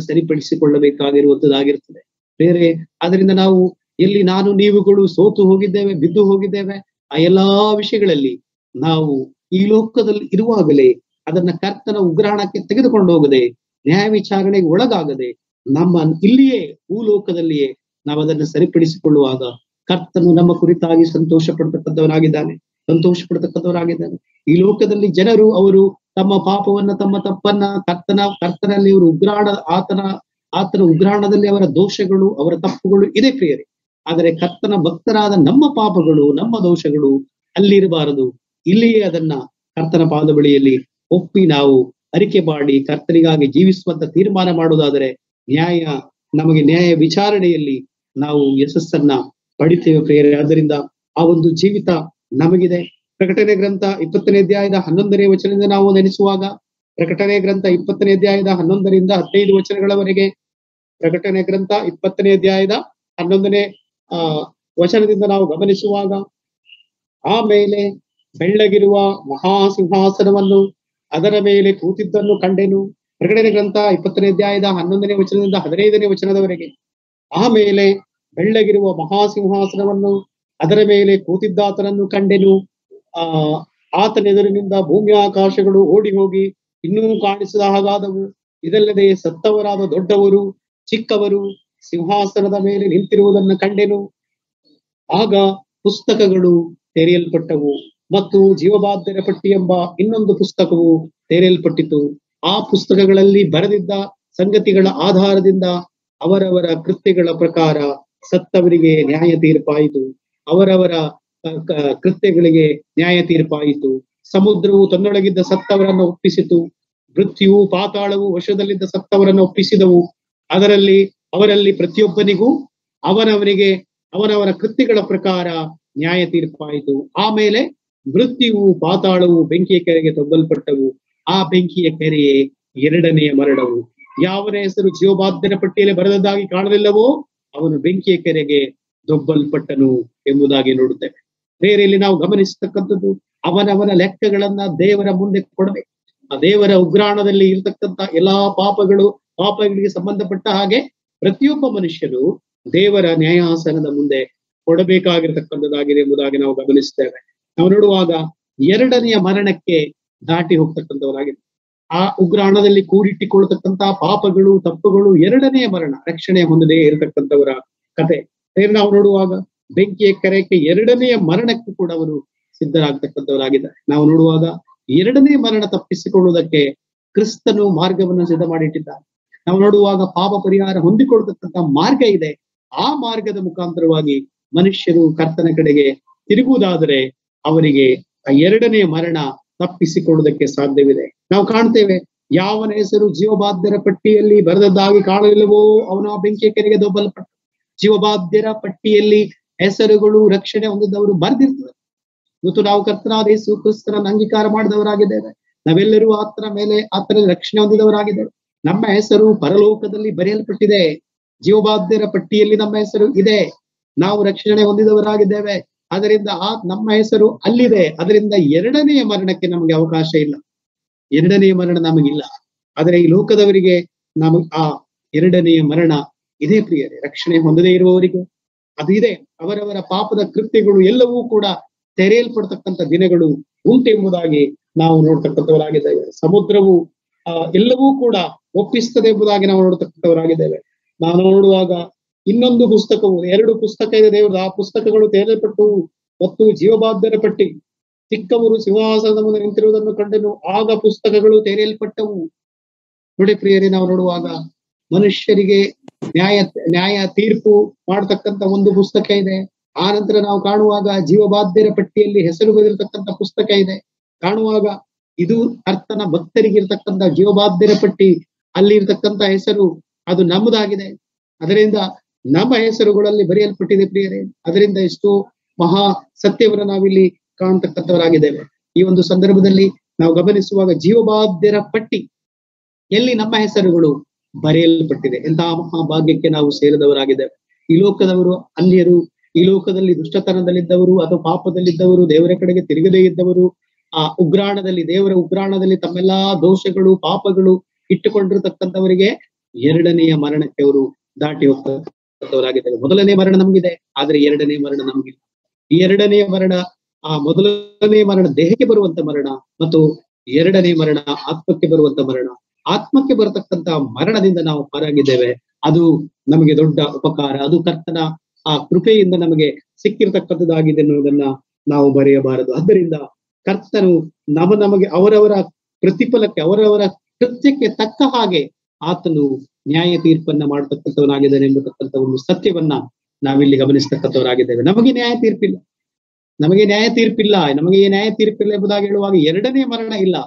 ಸರಿಪಡಿಸಿಕೊಳ್ಳಬೇಕಾಗಿರುವಂತದ್ದಾಗಿರ್ತದೆ ಬೇರೆ ಅದರಿಂದ ನಾವು ಎಲ್ಲಿ ನಾನು ನೀವುಗಳು ಸೋತು ಹೋಗಿದ್ದೇವೆ ಬಿದ್ದು ಹೋಗಿದ್ದೇವೆ ಆ ಎಲ್ಲಾ ವಿಷಯಗಳಲ್ಲಿ ನಾವು ಈ ಲೋಕದಲ್ಲಿ ಇರುವಾಗಲೇ ಅದನ್ನ ಕರ್ತನ ಉಗ್ರಾಣಕ್ಕೆ ತೆಗೆದುಕೊಂಡು ಹೋಗದೆ ನ್ಯಾಯ ವಿಚಾರಣೆಗೆ ಒಳಗಾಗದೆ ನಮ್ಮ ಇಲ್ಲಿಯೇ ಭೂಲೋಕದಲ್ಲಿಯೇ ನಾವು ಅದನ್ನು ಸರಿಪಡಿಸಿಕೊಳ್ಳುವಾಗ ಕರ್ತನು ನಮ್ಮ ಕುರಿತಾಗಿ ಸಂತೋಷ ಪಡ್ತಕ್ಕಂಥವನಾಗಿದ್ದಾನೆ ಸಂತೋಷ ಪಡ್ತಕ್ಕಂಥವರಾಗಿದ್ದಾನೆ ಈ ಲೋಕದಲ್ಲಿ ಜನರು ಅವರು ತಮ್ಮ ಪಾಪವನ್ನ ತಮ್ಮ ತಪ್ಪನ್ನ ಕರ್ತನ ಕರ್ತನಲ್ಲಿ ಅವರು ಉಗ್ರಾಣ ಆತನ ಆತನ ಉಗ್ರಾಣದಲ್ಲಿ ಅವರ ದೋಷಗಳು ಅವರ ತಪ್ಪುಗಳು ಇದೆ ಪ್ರಿಯರೇ ಆದರೆ ಕರ್ತನ ಭಕ್ತರಾದ ನಮ್ಮ ಪಾಪಗಳು ನಮ್ಮ ದೋಷಗಳು ಅಲ್ಲಿರಬಾರದು ಇಲ್ಲಿಯೇ ಅದನ್ನ ಕರ್ತನ ಪಾದ ಬಳಿಯಲ್ಲಿ ಒಪ್ಪಿ ನಾವು ಅರಿಕೆ ಮಾಡಿ ಕರ್ತನಿಗಾಗಿ ಜೀವಿಸುವಂತ ತೀರ್ಮಾನ ಮಾಡುವುದಾದರೆ ನ್ಯಾಯ ನಮಗೆ ನ್ಯಾಯ ವಿಚಾರಣೆಯಲ್ಲಿ ನಾವು ಯಶಸ್ಸನ್ನ ಪಡಿತೇವೆ ಪ್ರಿಯರೇ ಆದ್ದರಿಂದ ಆ ಒಂದು ಜೀವಿತ ನಮಗಿದೆ ಪ್ರಕಟಣೆ ಗ್ರಂಥ ಇಪ್ಪತ್ತನೇ ಅಧ್ಯಾಯದ ಹನ್ನೊಂದನೇ ವಚನದಿಂದ ನಾವು ನೆನೆಸುವಾಗ ಪ್ರಕಟಣೆ ಗ್ರಂಥ ಇಪ್ಪತ್ತನೇ ಅಧ್ಯಾಯದ ಹನ್ನೊಂದರಿಂದ ಹದಿನೈದು ವಚನಗಳವರೆಗೆ ಪ್ರಕಟಣೆ ಗ್ರಂಥ ಇಪ್ಪತ್ತನೇ ಅಧ್ಯಾಯದ ಹನ್ನೊಂದನೇ ಆ ವಚನದಿಂದ ನಾವು ಗಮನಿಸುವಾಗ ಆಮೇಲೆ ಬೆಳ್ಳಗಿರುವ ಮಹಾಸಿಂಹಾಸನವನ್ನು ಅದರ ಮೇಲೆ ಕೂತಿದ್ದನ್ನು ಕಂಡೆನು ಪ್ರಕಟಣೆ ಗ್ರಂಥ ಇಪ್ಪತ್ತನೇ ಅಧ್ಯಾಯದ ಹನ್ನೊಂದನೇ ವಚನದಿಂದ ಹದಿನೈದನೇ ವಚನದವರೆಗೆ ಆಮೇಲೆ ಬೆಳ್ಳಗಿರುವ ಮಹಾಸಿಂಹಾಸನವನ್ನು ಅದರ ಮೇಲೆ ಕೂತಿದ್ದಾತನನ್ನು ಕಂಡೆನು ಆ ಆತನೆದುರಿನಿಂದ ಭೂಮಿ ಆಕಾಶಗಳು ಓಡಿ ಹೋಗಿ ಇನ್ನೂ ಕಾಣಿಸದ ಹಾಗಾದವು ಇದಲ್ಲದೆ ಸತ್ತವರಾದ ದೊಡ್ಡವರು ಚಿಕ್ಕವರು ಸಿಂಹಾಸನದ ಮೇಲೆ ನಿಂತಿರುವುದನ್ನು ಕಂಡೆನು ಆಗ ಪುಸ್ತಕಗಳು ತೆರೆಯಲ್ಪಟ್ಟವು ಮತ್ತು ಜೀವಬಾಧ್ಯರ ಪಟ್ಟಿ ಎಂಬ ಇನ್ನೊಂದು ಪುಸ್ತಕವು ತೆರೆಯಲ್ಪಟ್ಟಿತು ಆ ಪುಸ್ತಕಗಳಲ್ಲಿ ಬರೆದಿದ್ದ ಸಂಗತಿಗಳ ಆಧಾರದಿಂದ ಅವರವರ ಕೃತ್ಯಗಳ ಪ್ರಕಾರ ಸತ್ತವರಿಗೆ ನ್ಯಾಯ ತೀರ್ಪಾಯಿತು ಅವರವರ ಅಹ್, ಕ- ಕೃತ್ಯಗಳಿಗೆ ನ್ಯಾಯ ತೀರ್ಪಾಯಿತು ಸಮುದ್ರವು ತನ್ನೊಳಗಿದ್ದ ಸತ್ತವರನ್ನು ಒಪ್ಪಿಸಿತು ಮೃತ್ಯುವು ಪಾತಾಳವು ವಶದಲ್ಲಿದ್ದ ಸತ್ತವರನ್ನು ಒಪ್ಪಿಸಿದವು ಅದರಲ್ಲಿ ಅವರಲ್ಲಿ ಪ್ರತಿಯೊಬ್ಬನಿಗೂ ಅವನವನಿಗೆ ಅವನವರ ಕೃತ್ಯಗಳ ಪ್ರಕಾರ ನ್ಯಾಯ ತೀರ್ಪಾಯಿತು ಆಮೇಲೆ ಮೃತ್ಯುವು ಪಾತಾಳವು ಬೆಂಕಿಯ ಕೆರೆಗೆ ತೊಬ್ಬಲ್ಪಟ್ಟವು ಆ ಬೆಂಕಿಯ ಕೆರೆಯೇ ಎರಡನೆಯ ಮರಣವು ಯಾವನ ಹೆಸರು ಜೀವಬಾಧ್ಯನ ಪಟ್ಟಿಯಲ್ಲಿ ಬರೆದದ್ದಾಗಿ ಕಾಣಲಿಲ್ಲವೋ ಅವನು ಬೆಂಕಿಯ ಕೆರೆಗೆ ದೊಬ್ಬಲ್ಪಟ್ಟನು ಎಂಬುದಾಗಿ ನೋಡುತ್ತೇವೆ ಬೇರೆ ಇಲ್ಲಿ ನಾವು ಗಮನಿಸತಕ್ಕಂಥದ್ದು ಅವನವನ ಲೆಕ್ಕಗಳನ್ನ ದೇವರ ಮುಂದೆ ಕೊಡಬೇಕು ಆ ದೇವರ ಉಗ್ರಾಣದಲ್ಲಿ ಇರತಕ್ಕಂತ ಎಲ್ಲಾ ಪಾಪಗಳು ಪಾಪಗಳಿಗೆ ಸಂಬಂಧಪಟ್ಟ ಹಾಗೆ ಪ್ರತಿಯೊಬ್ಬ ಮನುಷ್ಯರು ದೇವರ ನ್ಯಾಯಾಸನದ ಮುಂದೆ ಕೊಡಬೇಕಾಗಿರತಕ್ಕಂಥದ್ದಾಗಿದೆ ಎಂಬುದಾಗಿ ನಾವು ಗಮನಿಸ್ತೇವೆ ನಾವು ನೋಡುವಾಗ ಎರಡನೆಯ ಮರಣಕ್ಕೆ ದಾಟಿ ಹೋಗ್ತಕ್ಕಂಥವರಾಗಿದೆ ಆ ಉಗ್ರಾಣದಲ್ಲಿ ಕೂಡಿಟ್ಟಿಕೊಳ್ತಕ್ಕಂತ ಪಾಪಗಳು ತಪ್ಪುಗಳು ಎರಡನೆಯ ಮರಣ ರಕ್ಷಣೆ ಹೊಂದದೇ ಇರತಕ್ಕಂಥವರ ಕತೆ ಬೇರೆ ನಾವು ನೋಡುವಾಗ ಬೆಂಕಿಯ ಕರೆಯಕ್ಕೆ ಎರಡನೆಯ ಮರಣಕ್ಕೂ ಕೂಡ ಅವರು ಸಿದ್ಧರಾಗ್ತಕ್ಕಂಥವರಾಗಿದ್ದಾರೆ ನಾವು ನೋಡುವಾಗ ಎರಡನೇ ಮರಣ ತಪ್ಪಿಸಿಕೊಳ್ಳುವುದಕ್ಕೆ ಕ್ರಿಸ್ತನು ಮಾರ್ಗವನ್ನು ಸಿದ್ಧ ಮಾಡಿಟ್ಟಿದ್ದಾನೆ ನಾವು ನೋಡುವಾಗ ಪಾಪ ಪರಿಹಾರ ಹೊಂದಿಕೊಳ್ತಕ್ಕಂಥ ಮಾರ್ಗ ಇದೆ ಆ ಮಾರ್ಗದ ಮುಖಾಂತರವಾಗಿ ಮನುಷ್ಯರು ಕರ್ತನ ಕಡೆಗೆ ತಿರುಗುವುದಾದರೆ ಅವರಿಗೆ ಆ ಎರಡನೇ ಮರಣ ತಪ್ಪಿಸಿಕೊಳ್ಳುವುದಕ್ಕೆ ಸಾಧ್ಯವಿದೆ ನಾವು ಕಾಣ್ತೇವೆ ಯಾವನ ಹೆಸರು ಜೀವಬಾಧ್ಯರ ಪಟ್ಟಿಯಲ್ಲಿ ಬರೆದದ್ದಾಗಿ ಕಾಣಲಿಲ್ಲವೋ ಅವನ ಆ ಬೆಂಕಿಯ ಕೆರೆಗೆ ದೊಬ್ಬಲ್ಪಟ್ಟ ಜೀವಬಾಧ್ಯರ ಪಟ್ಟಿಯಲ್ಲಿ ಹೆಸರುಗಳು ರಕ್ಷಣೆ ಹೊಂದಿದವರು ಬರೆದಿರ್ತದೆ ಇವತ್ತು ನಾವು ಕರ್ತನಾದ ಯೇಸು ಕ್ರಿಸ್ತನನ್ನು ಅಂಗೀಕಾರ ಮಾಡಿದವರಾಗಿದ್ದೇವೆ ನಾವೆಲ್ಲರೂ ಆತನ ಮೇಲೆ ಆತನ ರಕ್ಷಣೆ ಹೊಂದಿದವರಾಗಿದ್ದೇವೆ ನಮ್ಮ ಹೆಸರು ಪರಲೋಕದಲ್ಲಿ ಬರೆಯಲ್ಪಟ್ಟಿದೆ ಜೀವಬಾಧ್ಯರ ಪಟ್ಟಿಯಲ್ಲಿ ನಮ್ಮ ಹೆಸರು ಇದೆ ನಾವು ರಕ್ಷಣೆ ಹೊಂದಿದವರಾಗಿದ್ದೇವೆ ಅದರಿಂದ ಆ ನಮ್ಮ ಹೆಸರು ಅಲ್ಲಿದೆ ಅದರಿಂದ ಎರಡನೆಯ ಮರಣಕ್ಕೆ ನಮಗೆ ಅವಕಾಶ ಇಲ್ಲ ಎರಡನೆಯ ಮರಣ ನಮಗಿಲ್ಲ ಆದರೆ ಈ ಲೋಕದವರಿಗೆ ನಮಗೆ ಆ ಎರಡನೆಯ ಮರಣ ಇದೇ ಪ್ರಿಯರೇ ರಕ್ಷಣೆ ಹೊಂದದೇ ಇರುವವರಿಗೆ ಅದು ಇದೆ ಅವರವರ ಪಾಪದ ಕೃತ್ಯಗಳು ಎಲ್ಲವೂ ಕೂಡ ತೆರೆಯಲ್ಪಡ್ತಕ್ಕಂಥ ದಿನಗಳು ಉಂಟೆಂಬುದಾಗಿ ನಾವು ನೋಡ್ತಕ್ಕಂಥವರಾಗಿದ್ದೇವೆ ಸಮುದ್ರವು ಆ ಎಲ್ಲವೂ ಕೂಡ ಒಪ್ಪಿಸ್ತದೆ ಎಂಬುದಾಗಿ ನಾವು ನೋಡ್ತಕ್ಕಂಥವರಾಗಿದ್ದೇವೆ ನಾವು ನೋಡುವಾಗ ಇನ್ನೊಂದು ಪುಸ್ತಕವು ಎರಡು ಪುಸ್ತಕ ಇದೆ ದೇವರು ಆ ಪುಸ್ತಕಗಳು ತೆರೆಯಲ್ಪಟ್ಟವು ಮತ್ತು ಜೀವಬಾಧ್ಯರ ಪಟ್ಟಿ ಚಿಕ್ಕವರು ಸಿಂಹಾಸನದ ಮುಂದೆ ನಿಂತಿರುವುದನ್ನು ಕಂಡನು ಆಗ ಪುಸ್ತಕಗಳು ತೆರೆಯಲ್ಪಟ್ಟವು ನೋಡಿ ಪ್ರಿಯರೇ ನಾವು ನೋಡುವಾಗ ಮನುಷ್ಯರಿಗೆ ನ್ಯಾಯ ನ್ಯಾಯ ತೀರ್ಪು ಮಾಡತಕ್ಕಂತ ಒಂದು ಪುಸ್ತಕ ಇದೆ ಆ ನಂತರ ನಾವು ಕಾಣುವಾಗ ಜೀವಬಾಧ್ಯರ ಪಟ್ಟಿಯಲ್ಲಿ ಹೆಸರು ಬರೆದಿರತಕ್ಕಂತ ಪುಸ್ತಕ ಇದೆ ಕಾಣುವಾಗ ಇದು ಕರ್ತನ ಭಕ್ತರಿಗೆ ಇರ್ತಕ್ಕಂಥ ಜೀವಬಾಧ್ಯರ ಪಟ್ಟಿ ಅಲ್ಲಿ ಇರ್ತಕ್ಕಂಥ ಹೆಸರು ಅದು ನಮ್ಮದಾಗಿದೆ ಅದರಿಂದ ನಮ್ಮ ಹೆಸರುಗಳಲ್ಲಿ ಬರೆಯಲ್ಪಟ್ಟಿದೆ ಪ್ರಿಯರೇ ಅದರಿಂದ ಎಷ್ಟೋ ಮಹಾ ಸತ್ಯವನ್ನು ನಾವಿಲ್ಲಿ ಕಾಣತಕ್ಕಂಥವರಾಗಿದ್ದೇವೆ ಈ ಒಂದು ಸಂದರ್ಭದಲ್ಲಿ ನಾವು ಗಮನಿಸುವಾಗ ಜೀವಬಾಧ್ಯರ ಪಟ್ಟಿ ಎಲ್ಲಿ ನಮ್ಮ ಹೆಸರುಗಳು ಬರೆಯಲ್ಪಟ್ಟಿದೆ ಎಂತಹ ಮಹಾಭಾಗ್ಯಕ್ಕೆ ನಾವು ಸೇರಿದವರಾಗಿದ್ದೇವೆ ಈ ಲೋಕದವರು ಅನ್ಯರು ಈ ಲೋಕದಲ್ಲಿ ದುಷ್ಟತನದಲ್ಲಿದ್ದವರು ಅಥವಾ ಪಾಪದಲ್ಲಿದ್ದವರು ದೇವರ ಕಡೆಗೆ ತಿರುಗದೇ ಇದ್ದವರು ಆ ಉಗ್ರಾಣದಲ್ಲಿ ದೇವರ ಉಗ್ರಾಣದಲ್ಲಿ ತಮ್ಮೆಲ್ಲಾ ದೋಷಗಳು ಪಾಪಗಳು ಇಟ್ಟುಕೊಂಡಿರತಕ್ಕಂಥವರಿಗೆ ಎರಡನೆಯ ಮರಣಕ್ಕೆ ಅವರು ದಾಟಿ ಹೋಗ್ತಕ್ಕಂಥವರಾಗಿದ್ದಾರೆ ಮೊದಲನೇ ಮರಣ ನಮಗಿದೆ ಆದ್ರೆ ಎರಡನೇ ಮರಣ ನಮಗಿಲ್ಲ ಈ ಎರಡನೇ ಮರಣ ಆ ಮೊದಲನೇ ಮರಣ ದೇಹಕ್ಕೆ ಬರುವಂತ ಮರಣ ಮತ್ತು ಎರಡನೇ ಮರಣ ಆತ್ಮಕ್ಕೆ ಬರುವಂತ ಮರಣ ಆತ್ಮಕ್ಕೆ ಬರತಕ್ಕಂತ ಮರಣದಿಂದ ನಾವು ಪಾರಾಗಿದ್ದೇವೆ ಅದು ನಮಗೆ ದೊಡ್ಡ ಉಪಕಾರ ಅದು ಕರ್ತನ ಆ ಕೃಪೆಯಿಂದ ನಮಗೆ ಸಿಕ್ಕಿರ್ತಕ್ಕಂಥದ್ದಾಗಿದೆ ಅನ್ನೋದನ್ನ ನಾವು ಬರೆಯಬಾರದು ಆದ್ದರಿಂದ ಕರ್ತನು ನಮ ನಮಗೆ ಅವರವರ ಪ್ರತಿಫಲಕ್ಕೆ ಅವರವರ ಕೃತ್ಯಕ್ಕೆ ತಕ್ಕ ಹಾಗೆ ಆತನು ನ್ಯಾಯ ತೀರ್ಪನ್ನ ಮಾಡತಕ್ಕಂಥವನಾಗಿದ್ದಾನೆ ಎಂಬತಕ್ಕಂಥ ಒಂದು ಸತ್ಯವನ್ನ ನಾವಿಲ್ಲಿ ಗಮನಿಸ್ತಕ್ಕಂಥವರಾಗಿದ್ದೇವೆ ನಮಗೆ ನ್ಯಾಯ ತೀರ್ಪಿಲ್ಲ ನಮಗೆ ನ್ಯಾಯ ತೀರ್ಪಿಲ್ಲ ನಮಗೆ ನ್ಯಾಯ ತೀರ್ಪಿಲ್ಲ ಎಂಬುದಾಗಿ ಹೇಳುವಾಗ ಎರಡನೇ ಮರಣ ಇಲ್ಲ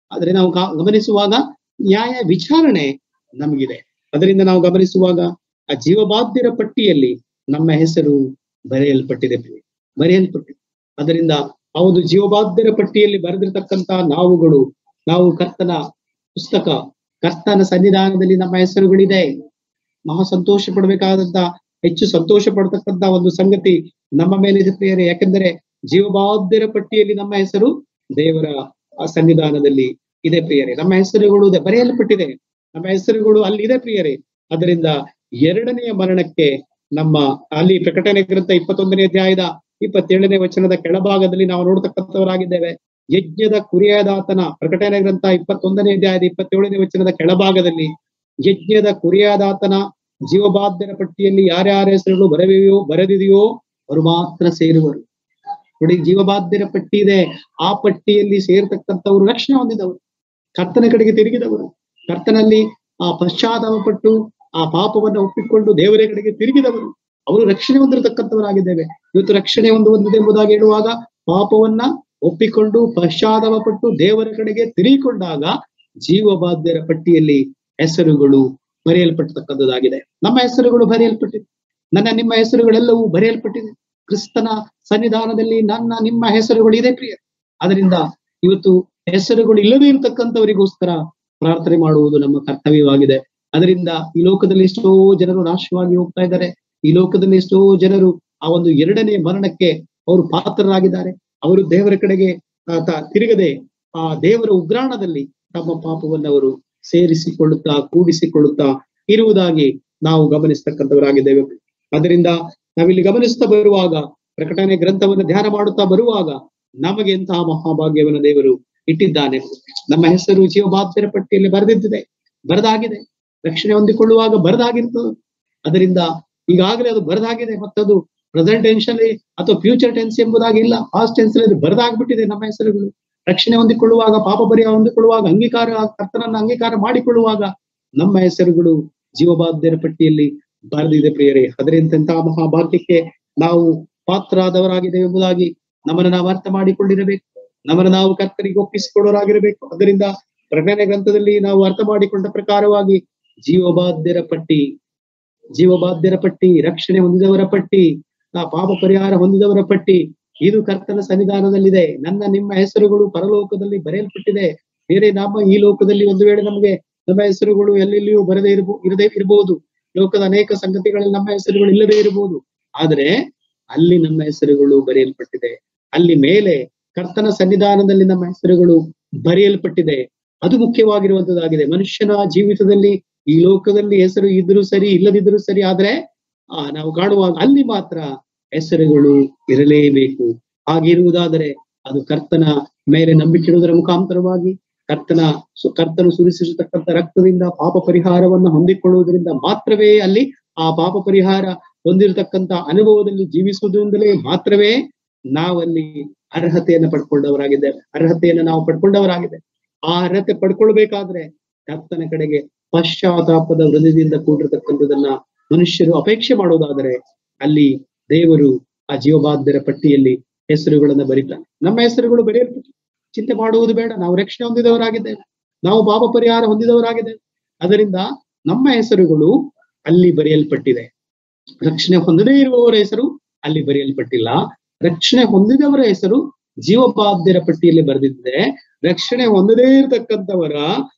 ಆದ್ರೆ ನಾವು ಗಾ- ಗಮನಿಸುವಾಗ ನ್ಯಾಯ ವಿಚಾರಣೆ ನಮಗಿದೆ ಅದರಿಂದ ನಾವು ಗಮನಿಸುವಾಗ ಆ ಜೀವಬಾಧ್ಯರ ಪಟ್ಟಿಯಲ್ಲಿ ನಮ್ಮ ಹೆಸರು ಬರೆಯಲ್ಪಟ್ಟಿದೆ ಪ್ರಿಯರೇ. ಬರೆಯಲ್ಪಟ್ಟಿದೆ ಅದರಿಂದ ಆ ಒಂದು ಜೀವಬಾಧ್ಯರ ಪಟ್ಟಿಯಲ್ಲಿ ಬರೆದಿರ್ತಕ್ಕಂತ ನಾವುಗಳು ನಾವು ಕರ್ತನ ಪುಸ್ತಕ ಕರ್ತನ ಸನ್ನಿಧಾನದಲ್ಲಿ ನಮ್ಮ ಹೆಸರುಗಳಿದೆ ಮಹಾ ಸಂತೋಷ ಪಡಬೇಕಾದಂತ ಹೆಚ್ಚು ಸಂತೋಷ ಪಡ್ತಕ್ಕಂತ ಒಂದು ಸಂಗತಿ ನಮ್ಮ ಮೇಲಿದೆ ಪ್ರಿಯರೇ ಯಾಕೆಂದರೆ ಜೀವಬಾಧ್ಯರ ಪಟ್ಟಿಯಲ್ಲಿ ನಮ್ಮ ಹೆಸರು ದೇವರ ಆ ಸನ್ನಿಧಾನದಲ್ಲಿ ಇದೆ ಪ್ರಿಯರೇ ನಮ್ಮ ಹೆಸರುಗಳು ಇದೆ, ಬರೆಯಲ್ಪಟ್ಟಿದೆ ನಮ್ಮ ಹೆಸರುಗಳು ಅಲ್ಲಿ ಇದೆ ಪ್ರಿಯರೇ ಅದರಿಂದ ಎರಡನೆಯ ಮರಣಕ್ಕೆ ನಮ್ಮ ಅಲ್ಲಿ ಪ್ರಕಟಣೆ ಗ್ರಂಥ ಇಪ್ಪತ್ತೊಂದನೇ ಅಧ್ಯಾಯದ ಇಪ್ಪತ್ತೇಳನೇ ವಚನದ ಕೆಳಭಾಗದಲ್ಲಿ ನಾವು ನೋಡ್ತಕ್ಕಂಥವರಾಗಿದ್ದೇವೆ ಯಜ್ಞದ ಕುರಿಯಾದಾತನ ಪ್ರಕಟಣೆ ಗ್ರಂಥ ಇಪ್ಪತ್ತೊಂದನೇ ಅಧ್ಯಾಯದ ಇಪ್ಪತ್ತೇಳನೇ ವಚನದ ಕೆಳಭಾಗದಲ್ಲಿ ಯಜ್ಞದ ಕುರಿಯಾದಾತನ ಜೀವಬಾಧ್ಯರ ಪಟ್ಟಿಯಲ್ಲಿ ಯಾರ್ಯಾರ ಹೆಸರುಗಳು ಬರವೆಯೋ ಬರೆದಿದೆಯೋ ಅವರು ಮಾತ್ರ ಸೇರುವರು ನೋಡಿ ಜೀವಬಾಧ್ಯರ ಪಟ್ಟಿ ಇದೆ ಆ ಪಟ್ಟಿಯಲ್ಲಿ ಸೇರ್ತಕ್ಕಂಥವರು ರಕ್ಷಣೆ ಹೊಂದಿದವರು ಕರ್ತನ ಕಡೆಗೆ ತಿರುಗಿದವರು ಕರ್ತನಲ್ಲಿ ಆ ಪಶ್ಚಾತ್ತಾಪ ಪಟ್ಟು ಆ ಪಾಪವನ್ನು ಒಪ್ಪಿಕೊಂಡು ದೇವರ ಕಡೆಗೆ ತಿರುಗಿದವರು ಅವರು ರಕ್ಷಣೆ ಹೊಂದಿರತಕ್ಕಂಥವರಾಗಿದ್ದೇವೆ ಇವತ್ತು ರಕ್ಷಣೆ ಹೊಂದುವಂಥದ್ದು ಎಂಬುದಾಗಿ ಹೇಳುವಾಗ ಪಾಪವನ್ನ ಒಪ್ಪಿಕೊಂಡು ಪಶ್ಚಾತ್ತಾಪ ಪಟ್ಟು ದೇವರ ಕಡೆಗೆ ತಿರುಗಿಕೊಂಡಾಗ ಜೀವಬಾಧ್ಯರ ಪಟ್ಟಿಯಲ್ಲಿ ಹೆಸರುಗಳು ಬರೆಯಲ್ಪಟ್ಟತಕ್ಕಂಥದ್ದಾಗಿದೆ ನಮ್ಮ ಹೆಸರುಗಳು ಬರೆಯಲ್ಪಟ್ಟಿದೆ ನನ್ನ ನಿಮ್ಮ ಹೆಸರುಗಳೆಲ್ಲವೂ ಬರೆಯಲ್ಪಟ್ಟಿದೆ ಕ್ರಿಸ್ತನ ಸನ್ನಿಧಾನದಲ್ಲಿ ನನ್ನ ನಿಮ್ಮ ಹೆಸರುಗಳು ಇದೆ ಪ್ರಿಯ ಅದರಿಂದ ಇವತ್ತು ಹೆಸರುಗಳು ಇಲ್ಲದೇ ಇರತಕ್ಕಂಥವರಿಗೋಸ್ಕರ ಪ್ರಾರ್ಥನೆ ಮಾಡುವುದು ನಮ್ಮ ಕರ್ತವ್ಯವಾಗಿದೆ ಅದರಿಂದ ಈ ಲೋಕದಲ್ಲಿ ಎಷ್ಟೋ ಜನರು ನಾಶವಾಗಿ ಹೋಗ್ತಾ ಇದ್ದಾರೆ ಈ ಲೋಕದಲ್ಲಿ ಎಷ್ಟೋ ಜನರು ಆ ಒಂದು ಎರಡನೇ ಮರಣಕ್ಕೆ ಅವರು ಪಾತ್ರರಾಗಿದ್ದಾರೆ ಅವರು ದೇವರ ಕಡೆಗೆ ಆ, ತ- ತಿರುಗದೆ ಆ ದೇವರ ಉಗ್ರಾಣದಲ್ಲಿ ತಮ್ಮ ಪಾಪವನ್ನು ಅವರು ಸೇರಿಸಿಕೊಳ್ಳುತ್ತಾ ಕೂಡಿಸಿಕೊಳ್ಳುತ್ತಾ ಇರುವುದಾಗಿ ನಾವು ಗಮನಿಸ್ತಕ್ಕಂಥವರಾಗಿದ್ದೇವೆ ಅದರಿಂದ ನಾವಿಲ್ಲಿ ಗಮನಿಸ್ತಾ ಬರುವಾಗ ಪ್ರಕಟಣೆ ಗ್ರಂಥವನ್ನು ಧ್ಯಾನ ಮಾಡುತ್ತಾ ಬರುವಾಗ ನಮಗೆ ಎಂತಹ ಮಹಾಭಾಗ್ಯವನ್ನು ದೇವರು ಇಟ್ಟಿದ್ದಾನೆ ನಮ್ಮ ಹೆಸರು ಜೀವಬಾಧ್ಯರ ಪಟ್ಟಿಯಲ್ಲಿ ಬರೆದಿದ್ದಿದೆ ಬರೆದಾಗಿದೆ ರಕ್ಷಣೆ ಹೊಂದಿಕೊಳ್ಳುವಾಗ ಬರೆದಾಗಿರ್ತದೆ ಅದರಿಂದ ಈಗಾಗಲೇ ಅದು ಬರೆದಾಗಿದೆ ಮತ್ತದು ಪ್ರೆಸೆಂಟ್ ಟೆನ್ಸ್ ಅಲ್ಲಿ ಅಥವಾ ಫ್ಯೂಚರ್ ಟೆನ್ಸ್ ಎಂಬುದಾಗಿ ಇಲ್ಲ ಪಾಸ್ಟ್ ಟೆನ್ಸ್ ಅಲ್ಲಿ ಬರೆದಾಗ್ಬಿಟ್ಟಿದೆ ನಮ್ಮ ಹೆಸರುಗಳು ರಕ್ಷಣೆ ಹೊಂದಿಕೊಳ್ಳುವಾಗ ಪಾಪ ಪರಿಹಾರ ಹೊಂದಿಕೊಳ್ಳುವಾಗ ಅಂಗೀಕಾರ ಕರ್ತನನ್ನ ಅಂಗೀಕಾರ ಮಾಡಿಕೊಳ್ಳುವಾಗ ನಮ್ಮ ಹೆಸರುಗಳು ಜೀವಬಾಧ್ಯರ ಪಟ್ಟಿಯಲ್ಲಿ ಬರೆದಿದೆ ಪ್ರಿಯರೇ ಅದರಿಂತಹ ಮಹಾಭಾಗ್ಯಕ್ಕೆ ನಾವು ಪಾತ್ರರಾದವರಾಗಿದೆ ಎಂಬುದಾಗಿ ನಮ್ಮನ್ನು ನಾವು ಅರ್ಥ ಮಾಡಿಕೊಂಡಿರಬೇಕು ನಮ್ಮನ್ನು ನಾವು ಕರ್ತನಿಗೆ ಒಪ್ಪಿಸಿಕೊಳ್ಳೋರಾಗಿರಬೇಕು ಅದರಿಂದ ಪ್ರಕಟಣೆ ಗ್ರಂಥದಲ್ಲಿ ನಾವು ಅರ್ಥ ಮಾಡಿಕೊಂಡ ಪ್ರಕಾರವಾಗಿ ಜೀವಬಾಧ್ಯರ ಪಟ್ಟಿ ಜೀವಬಾಧ್ಯರ ಪಟ್ಟಿ ರಕ್ಷಣೆ ಹೊಂದಿದವರ ಪಟ್ಟಿ ಆ ಪಾಪ ಪರಿಹಾರ ಹೊಂದಿದವರ ಪಟ್ಟಿ ಇದು ಕರ್ತನ ಸನ್ನಿಧಾನದಲ್ಲಿದೆ ನನ್ನ ನಿಮ್ಮ ಹೆಸರುಗಳು ಪರಲೋಕದಲ್ಲಿ ಬರೆಯಲ್ಪಟ್ಟಿದೆ ಬೇರೆ ನಮ್ಮ ಈ ಲೋಕದಲ್ಲಿ ಒಂದು ವೇಳೆ ನಮಗೆ ನಮ್ಮ ಹೆಸರುಗಳು ಎಲ್ಲೆಲ್ಲಿಯೂ ಬರದೇ ಇರಬೋ ಇರದೇ ಇರಬಹುದು ಲೋಕದ ಅನೇಕ ಸಂಗತಿಗಳಲ್ಲಿ ನಮ್ಮ ಹೆಸರುಗಳು ಇಲ್ಲದೇ ಇರಬಹುದು ಆದ್ರೆ ಅಲ್ಲಿ ನಮ್ಮ ಹೆಸರುಗಳು ಬರೆಯಲ್ಪಟ್ಟಿದೆ ಅಲ್ಲಿ ಮೇಲೆ ಕರ್ತನ ಸನ್ನಿಧಾನದಲ್ಲಿ ನಮ್ಮ ಹೆಸರುಗಳು ಬರೆಯಲ್ಪಟ್ಟಿದೆ ಅದು ಮುಖ್ಯವಾಗಿರುವಂತದ್ದಾಗಿದೆ ಮನುಷ್ಯನ ಜೀವಿತದಲ್ಲಿ ಈ ಲೋಕದಲ್ಲಿ ಹೆಸರು ಇದ್ರೂ ಸರಿ ಇಲ್ಲದಿದ್ರೂ ಸರಿ ಆದ್ರೆ ಆ ನಾವು ಕಾಣುವಾಗ ಅಲ್ಲಿ ಮಾತ್ರ ಹೆಸರುಗಳು ಇರಲೇಬೇಕು ಹಾಗಿರುವುದಾದರೆ ಅದು ಕರ್ತನ ಮೇಲೆ ನಂಬಿಕೆ ಇಡುವುದರ ಮುಖಾಂತರವಾಗಿ ಕರ್ತನ ಸು- ಕರ್ತನು ಸುರಿಸಿರ್ತಕ್ಕಂಥ ರಕ್ತದಿಂದ ಪಾಪ ಪರಿಹಾರವನ್ನು ಹೊಂದಿಕೊಳ್ಳುವುದರಿಂದ ಮಾತ್ರವೇ ಅಲ್ಲಿ ಆ ಪಾಪ ಪರಿಹಾರ ಹೊಂದಿರತಕ್ಕಂತ ಅನುಭವದಲ್ಲಿ ಜೀವಿಸುವುದರಿಂದಲೇ ಮಾತ್ರವೇ ನಾವಲ್ಲಿ ಅರ್ಹತೆಯನ್ನು ಪಡ್ಕೊಂಡವರಾಗಿದ್ದೇವೆ ಅರ್ಹತೆಯನ್ನು ನಾವು ಪಡ್ಕೊಂಡವರಾಗಿದ್ದೇವೆ ಆ ಅರ್ಹತೆ ಪಡ್ಕೊಳ್ಬೇಕಾದ್ರೆ ಕರ್ತನ ಕಡೆಗೆ ಪಶ್ಚಾತ್ತಾಪದ ಹೃದಯದಿಂದ ಕೂಡಿರತಕ್ಕಂಥದನ್ನ ಮನುಷ್ಯರು ಅಪೇಕ್ಷೆ ಮಾಡೋದಾದರೆ ಅಲ್ಲಿ ದೇವರು ಆ ಜೀವಬಾಧ್ಯರ ಪಟ್ಟಿಯಲ್ಲಿ ಹೆಸರುಗಳನ್ನ ಬರೀತಾನೆ ನಮ್ಮ ಹೆಸರುಗಳು ಬರೆಯಲ್ಪಟ್ಟು ಚಿಂತೆ ಮಾಡುವುದು ಬೇಡ ನಾವು ರಕ್ಷಣೆ ಹೊಂದಿದವರಾಗಿದ್ದೇವೆ ನಾವು ಪಾಪ ಪರಿಹಾರ ಹೊಂದಿದವರಾಗಿದ್ದೇವೆ ಅದರಿಂದ ನಮ್ಮ ಹೆಸರುಗಳು ಅಲ್ಲಿ ಬರೆಯಲ್ಪಟ್ಟಿದೆ ರಕ್ಷಣೆ ಹೊಂದದೇ ಇರುವವರ ಹೆಸರು ಅಲ್ಲಿ ಬರೆಯಲ್ಪಟ್ಟಿಲ್ಲ ರಕ್ಷಣೆ ಹೊಂದಿದವರ ಹೆಸರು ಜೀವಬಾಧ್ಯರ ಪಟ್ಟಿಯಲ್ಲಿ ಬರೆದಿದ್ದೆ ರಕ್ಷಣೆ ಹೊಂದದೇ ಇರತಕ್ಕಂಥವರ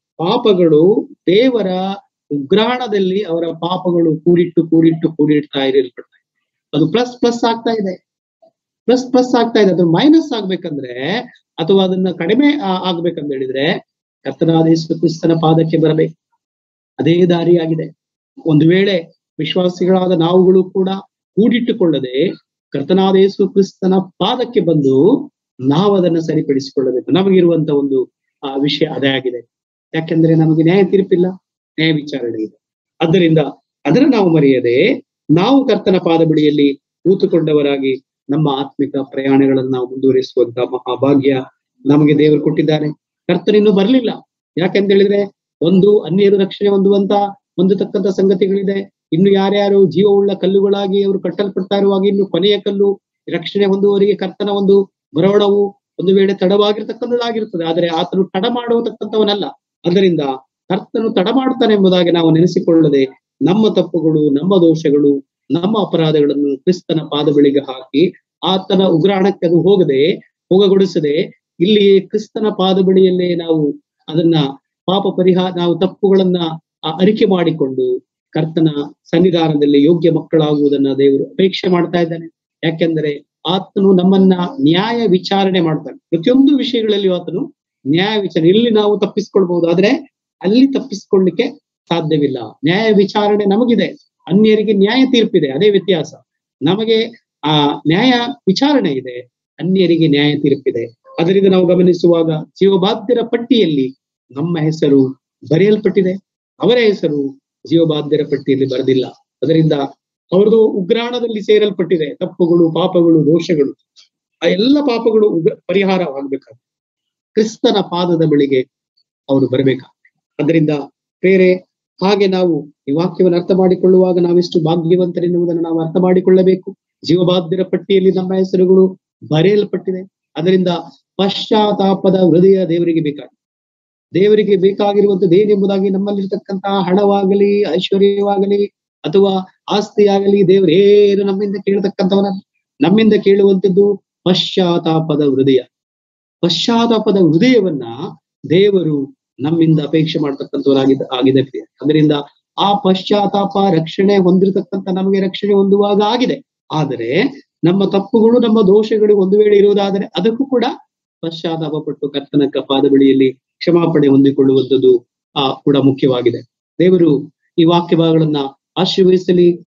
ಪಾಪಗಳು ದೇವರ ಉಗ್ರಾಣದಲ್ಲಿ ಅವರ ಪಾಪಗಳು ಕೂಡಿಟ್ಟು ಕೂಡಿಟ್ಟು ಕೂಡಿಡ್ತಾ ಇರಲ್ಪಡ್ತಾ ಇದೆ ಅದು ಪ್ಲಸ್ ಪ್ಲಸ್ ಆಗ್ತಾ ಇದೆ ಪ್ಲಸ್ ಪ್ಲಸ್ ಆಗ್ತಾ ಇದೆ ಅದು ಮೈನಸ್ ಆಗ್ಬೇಕಂದ್ರೆ ಅಥವಾ ಅದನ್ನ ಕಡಿಮೆ ಆ- ಆಗ್ಬೇಕಂತ ಹೇಳಿದ್ರೆ ಕರ್ತನಾದ ಯೇಸು ಕ್ರಿಸ್ತನ ಪಾದಕ್ಕೆ ಬರಬೇಕು ಅದೇ ದಾರಿಯಾಗಿದೆ ಒಂದು ವೇಳೆ ವಿಶ್ವಾಸಿಗಳಾದ ನಾವುಗಳು ಕೂಡ ಕೂಡಿಟ್ಟುಕೊಳ್ಳದೆ ಕರ್ತನಾದ ಯೇಸು ಕ್ರಿಸ್ತನ ಪಾದಕ್ಕೆ ಬಂದು ನಾವು ಅದನ್ನ ಸರಿಪಡಿಸಿಕೊಳ್ಳಬೇಕು ನಮಗಿರುವಂತ ಒಂದು ಆ ವಿಷಯ ಅದೇ ಆಗಿದೆ ಯಾಕೆಂದ್ರೆ ನಮಗೆ ನ್ಯಾಯ ತೀರ್ಪಿಲ್ಲ ನ್ಯಾಯ ವಿಚಾರಣೆ ಇದೆ ಆದ್ದರಿಂದ ಅದನ್ನ ನಾವು ಮರೆಯದೆ ನಾವು ಕರ್ತನ ಪಾದ ಬಳಿಯಲ್ಲಿ ಕೂತುಕೊಂಡವರಾಗಿ ನಮ್ಮ ಆತ್ಮಿಕ ಪ್ರಯಾಣಗಳನ್ನು ನಾವು ಮುಂದುವರಿಸುವಂತ ಮಹಾಭಾಗ್ಯ ನಮಗೆ ದೇವರು ಕೊಟ್ಟಿದ್ದಾನೆ ಕರ್ತನಿನ್ನೂ ಬರಲಿಲ್ಲ ಯಾಕೆಂತ ಹೇಳಿದ್ರೆ ಒಂದು ಅನ್ಯರು ರಕ್ಷಣೆ ಹೊಂದುವಂತ ಹೊಂದತಕ್ಕಂತ ಸಂಗತಿಗಳಿದೆ ಇನ್ನು ಯಾರ್ಯಾರು ಜೀವವುಳ್ಳ ಕಲ್ಲುಗಳಾಗಿ ಅವರು ಕಟ್ಟಲ್ಪಡ್ತಾ ಇರುವಾಗ ಇನ್ನು ಕೊನೆಯ ಕಲ್ಲು ರಕ್ಷಣೆ ಹೊಂದುವವರಿಗೆ ಕರ್ತನ ಒಂದು ಬರವಣವು ಒಂದು ವೇಳೆ ತಡವಾಗಿರ್ತಕ್ಕಂಥದ್ದಾಗಿರುತ್ತದೆ ಆದರೆ ಆತನು ತಡ ಮಾಡತಕ್ಕಂಥವನಲ್ಲ ಅದರಿಂದ ಕರ್ತನು ತಡ ಮಾಡ್ತಾನೆ ಎಂಬುದಾಗಿ ನಾವು ನೆನೆಸಿಕೊಳ್ಳದೆ ನಮ್ಮ ತಪ್ಪುಗಳು ನಮ್ಮ ದೋಷಗಳು ನಮ್ಮ ಅಪರಾಧಗಳನ್ನು ಕ್ರಿಸ್ತನ ಪಾದ ಬಳಿಗೆ ಹಾಕಿ ಆತನ ಉಗ್ರಾಣಕ್ಕೆ ಅದು ಹೋಗದೆ ಹೋಗಗೊಡಿಸದೆ ಇಲ್ಲಿ ಕ್ರಿಸ್ತನ ಪಾದ ಬಳಿಯಲ್ಲೇ ನಾವು ಅದನ್ನ ಪಾಪ ಪರಿಹಾರ ನಾವು ತಪ್ಪುಗಳನ್ನ ಆ ಅರಿಕೆ ಮಾಡಿಕೊಂಡು ಕರ್ತನ ಸನ್ನಿಧಾನದಲ್ಲಿ ಯೋಗ್ಯ ಮಕ್ಕಳಾಗುವುದನ್ನ ದೇವರು ಅಪೇಕ್ಷೆ ಮಾಡ್ತಾ ಇದ್ದಾನೆ ಯಾಕೆಂದರೆ ಆತನು ನಮ್ಮನ್ನ ನ್ಯಾಯ ವಿಚಾರಣೆ ಮಾಡ್ತಾನೆ ಪ್ರತಿಯೊಂದು ವಿಷಯಗಳಲ್ಲಿಯೂ ಆತನು ನ್ಯಾಯ ವಿಚಾರಣೆ ಇಲ್ಲಿ ನಾವು ತಪ್ಪಿಸ್ಕೊಳ್ಬಹುದು ಆದ್ರೆ ಅಲ್ಲಿ ತಪ್ಪಿಸ್ಕೊಳ್ಳಿಕ್ಕೆ ಸಾಧ್ಯವಿಲ್ಲ ನ್ಯಾಯ ವಿಚಾರಣೆ ನಮಗಿದೆ ಅನ್ಯರಿಗೆ ನ್ಯಾಯ ತೀರ್ಪಿದೆ ಅದೇ ವ್ಯತ್ಯಾಸ ನಮಗೆ ಆ ನ್ಯಾಯ ವಿಚಾರಣೆ ಇದೆ ಅನ್ಯರಿಗೆ ನ್ಯಾಯ ತೀರ್ಪಿದೆ ಅದರಿಂದ ನಾವು ಗಮನಿಸುವಾಗ ಜೀವಬಾಧ್ಯರ ಪಟ್ಟಿಯಲ್ಲಿ ನಮ್ಮ ಹೆಸರು ಬರೆಯಲ್ಪಟ್ಟಿದೆ ಅವರ ಹೆಸರು ಜೀವಬಾಧ್ಯರ ಪಟ್ಟಿಯಲ್ಲಿ ಬರೆದಿಲ್ಲ ಅದರಿಂದ ಅವ್ರದ್ದು ಉಗ್ರಾಣದಲ್ಲಿ ಸೇರಲ್ಪಟ್ಟಿದೆ ತಪ್ಪುಗಳು ಪಾಪಗಳು ದೋಷಗಳು ಆ ಎಲ್ಲ ಪಾಪಗಳು ಉಗ್ರ ಪರಿಹಾರವಾಗಬೇಕಾಗುತ್ತೆ ಕ್ರಿಸ್ತನ ಪಾದದ ಬಳಿಗೆ ಅವರು ಬರಬೇಕಾಗುತ್ತೆ ಅದರಿಂದ ಬೇರೆ ಹಾಗೆ ನಾವು ಈ ವಾಕ್ಯವನ್ನು ಅರ್ಥ ಮಾಡಿಕೊಳ್ಳುವಾಗ ನಾವೆಷ್ಟು ಭಾಗ್ಯವಂತರೆನ್ನುವುದನ್ನು ನಾವು ಅರ್ಥ ಮಾಡಿಕೊಳ್ಳಬೇಕು ಜೀವಬಾಧ್ಯರ ಪಟ್ಟಿಯಲ್ಲಿ ನಮ್ಮ ಹೆಸರುಗಳು ಬರೆಯಲ್ಪಟ್ಟಿದೆ ಅದರಿಂದ ಪಶ್ಚಾತ್ತಾಪದ ಹೃದಯ ದೇವರಿಗೆ ಬೇಕಾಗಿದೆ ದೇವರಿಗೆ ಬೇಕಾಗಿರುವಂತದ್ದು ಏನೆಂಬುದಾಗಿ ನಮ್ಮಲ್ಲಿರ್ತಕ್ಕಂತಹ ಹಣವಾಗಲಿ ಐಶ್ವರ್ಯವಾಗಲಿ ಅಥವಾ ಆಸ್ತಿಯಾಗಲಿ ದೇವರೇನು ನಮ್ಮಿಂದ ಕೇಳತಕ್ಕಂಥವನ ನಮ್ಮಿಂದ ಕೇಳುವಂಥದ್ದು ಪಶ್ಚಾತ್ತಾಪದ ಹೃದಯ ಪಶ್ಚಾತ್ತಾಪದ ಹೃದಯವನ್ನ ದೇವರು ನಮ್ಮಿಂದ ಅಪೇಕ್ಷೆ ಮಾಡ್ತಕ್ಕಂಥವರಾಗಿದ್ದ ಆಗಿದೆ ಪ್ರಿಯ ಅದರಿಂದ ಆ ಪಶ್ಚಾತ್ತಾಪ ರಕ್ಷಣೆ ಹೊಂದಿರತಕ್ಕಂಥ ನಮಗೆ ರಕ್ಷಣೆ ಹೊಂದುವಾಗ ಆಗಿದೆ ಆದರೆ ನಮ್ಮ ತಪ್ಪುಗಳು ನಮ್ಮ ದೋಷಗಳು ಒಂದು ವೇಳೆ ಇರುವುದಾದರೆ ಅದಕ್ಕೂ ಕೂಡ ಪಶ್ಚಾತ್ತಾಪ ಪಟ್ಟು ಕರ್ತನ ಪಾದ ಬಳಿಯಲ್ಲಿ ಕ್ಷಮಾಪಣೆ ಹೊಂದಿಕೊಳ್ಳುವಂಥದ್ದು ಆ ಕೂಡ ಮುಖ್ಯವಾಗಿದೆ ದೇವರು ಈ ವಾಕ್ಯ ಭಾಗಗಳನ್ನ ಆಶೀರ್ವದಿಸಲಿ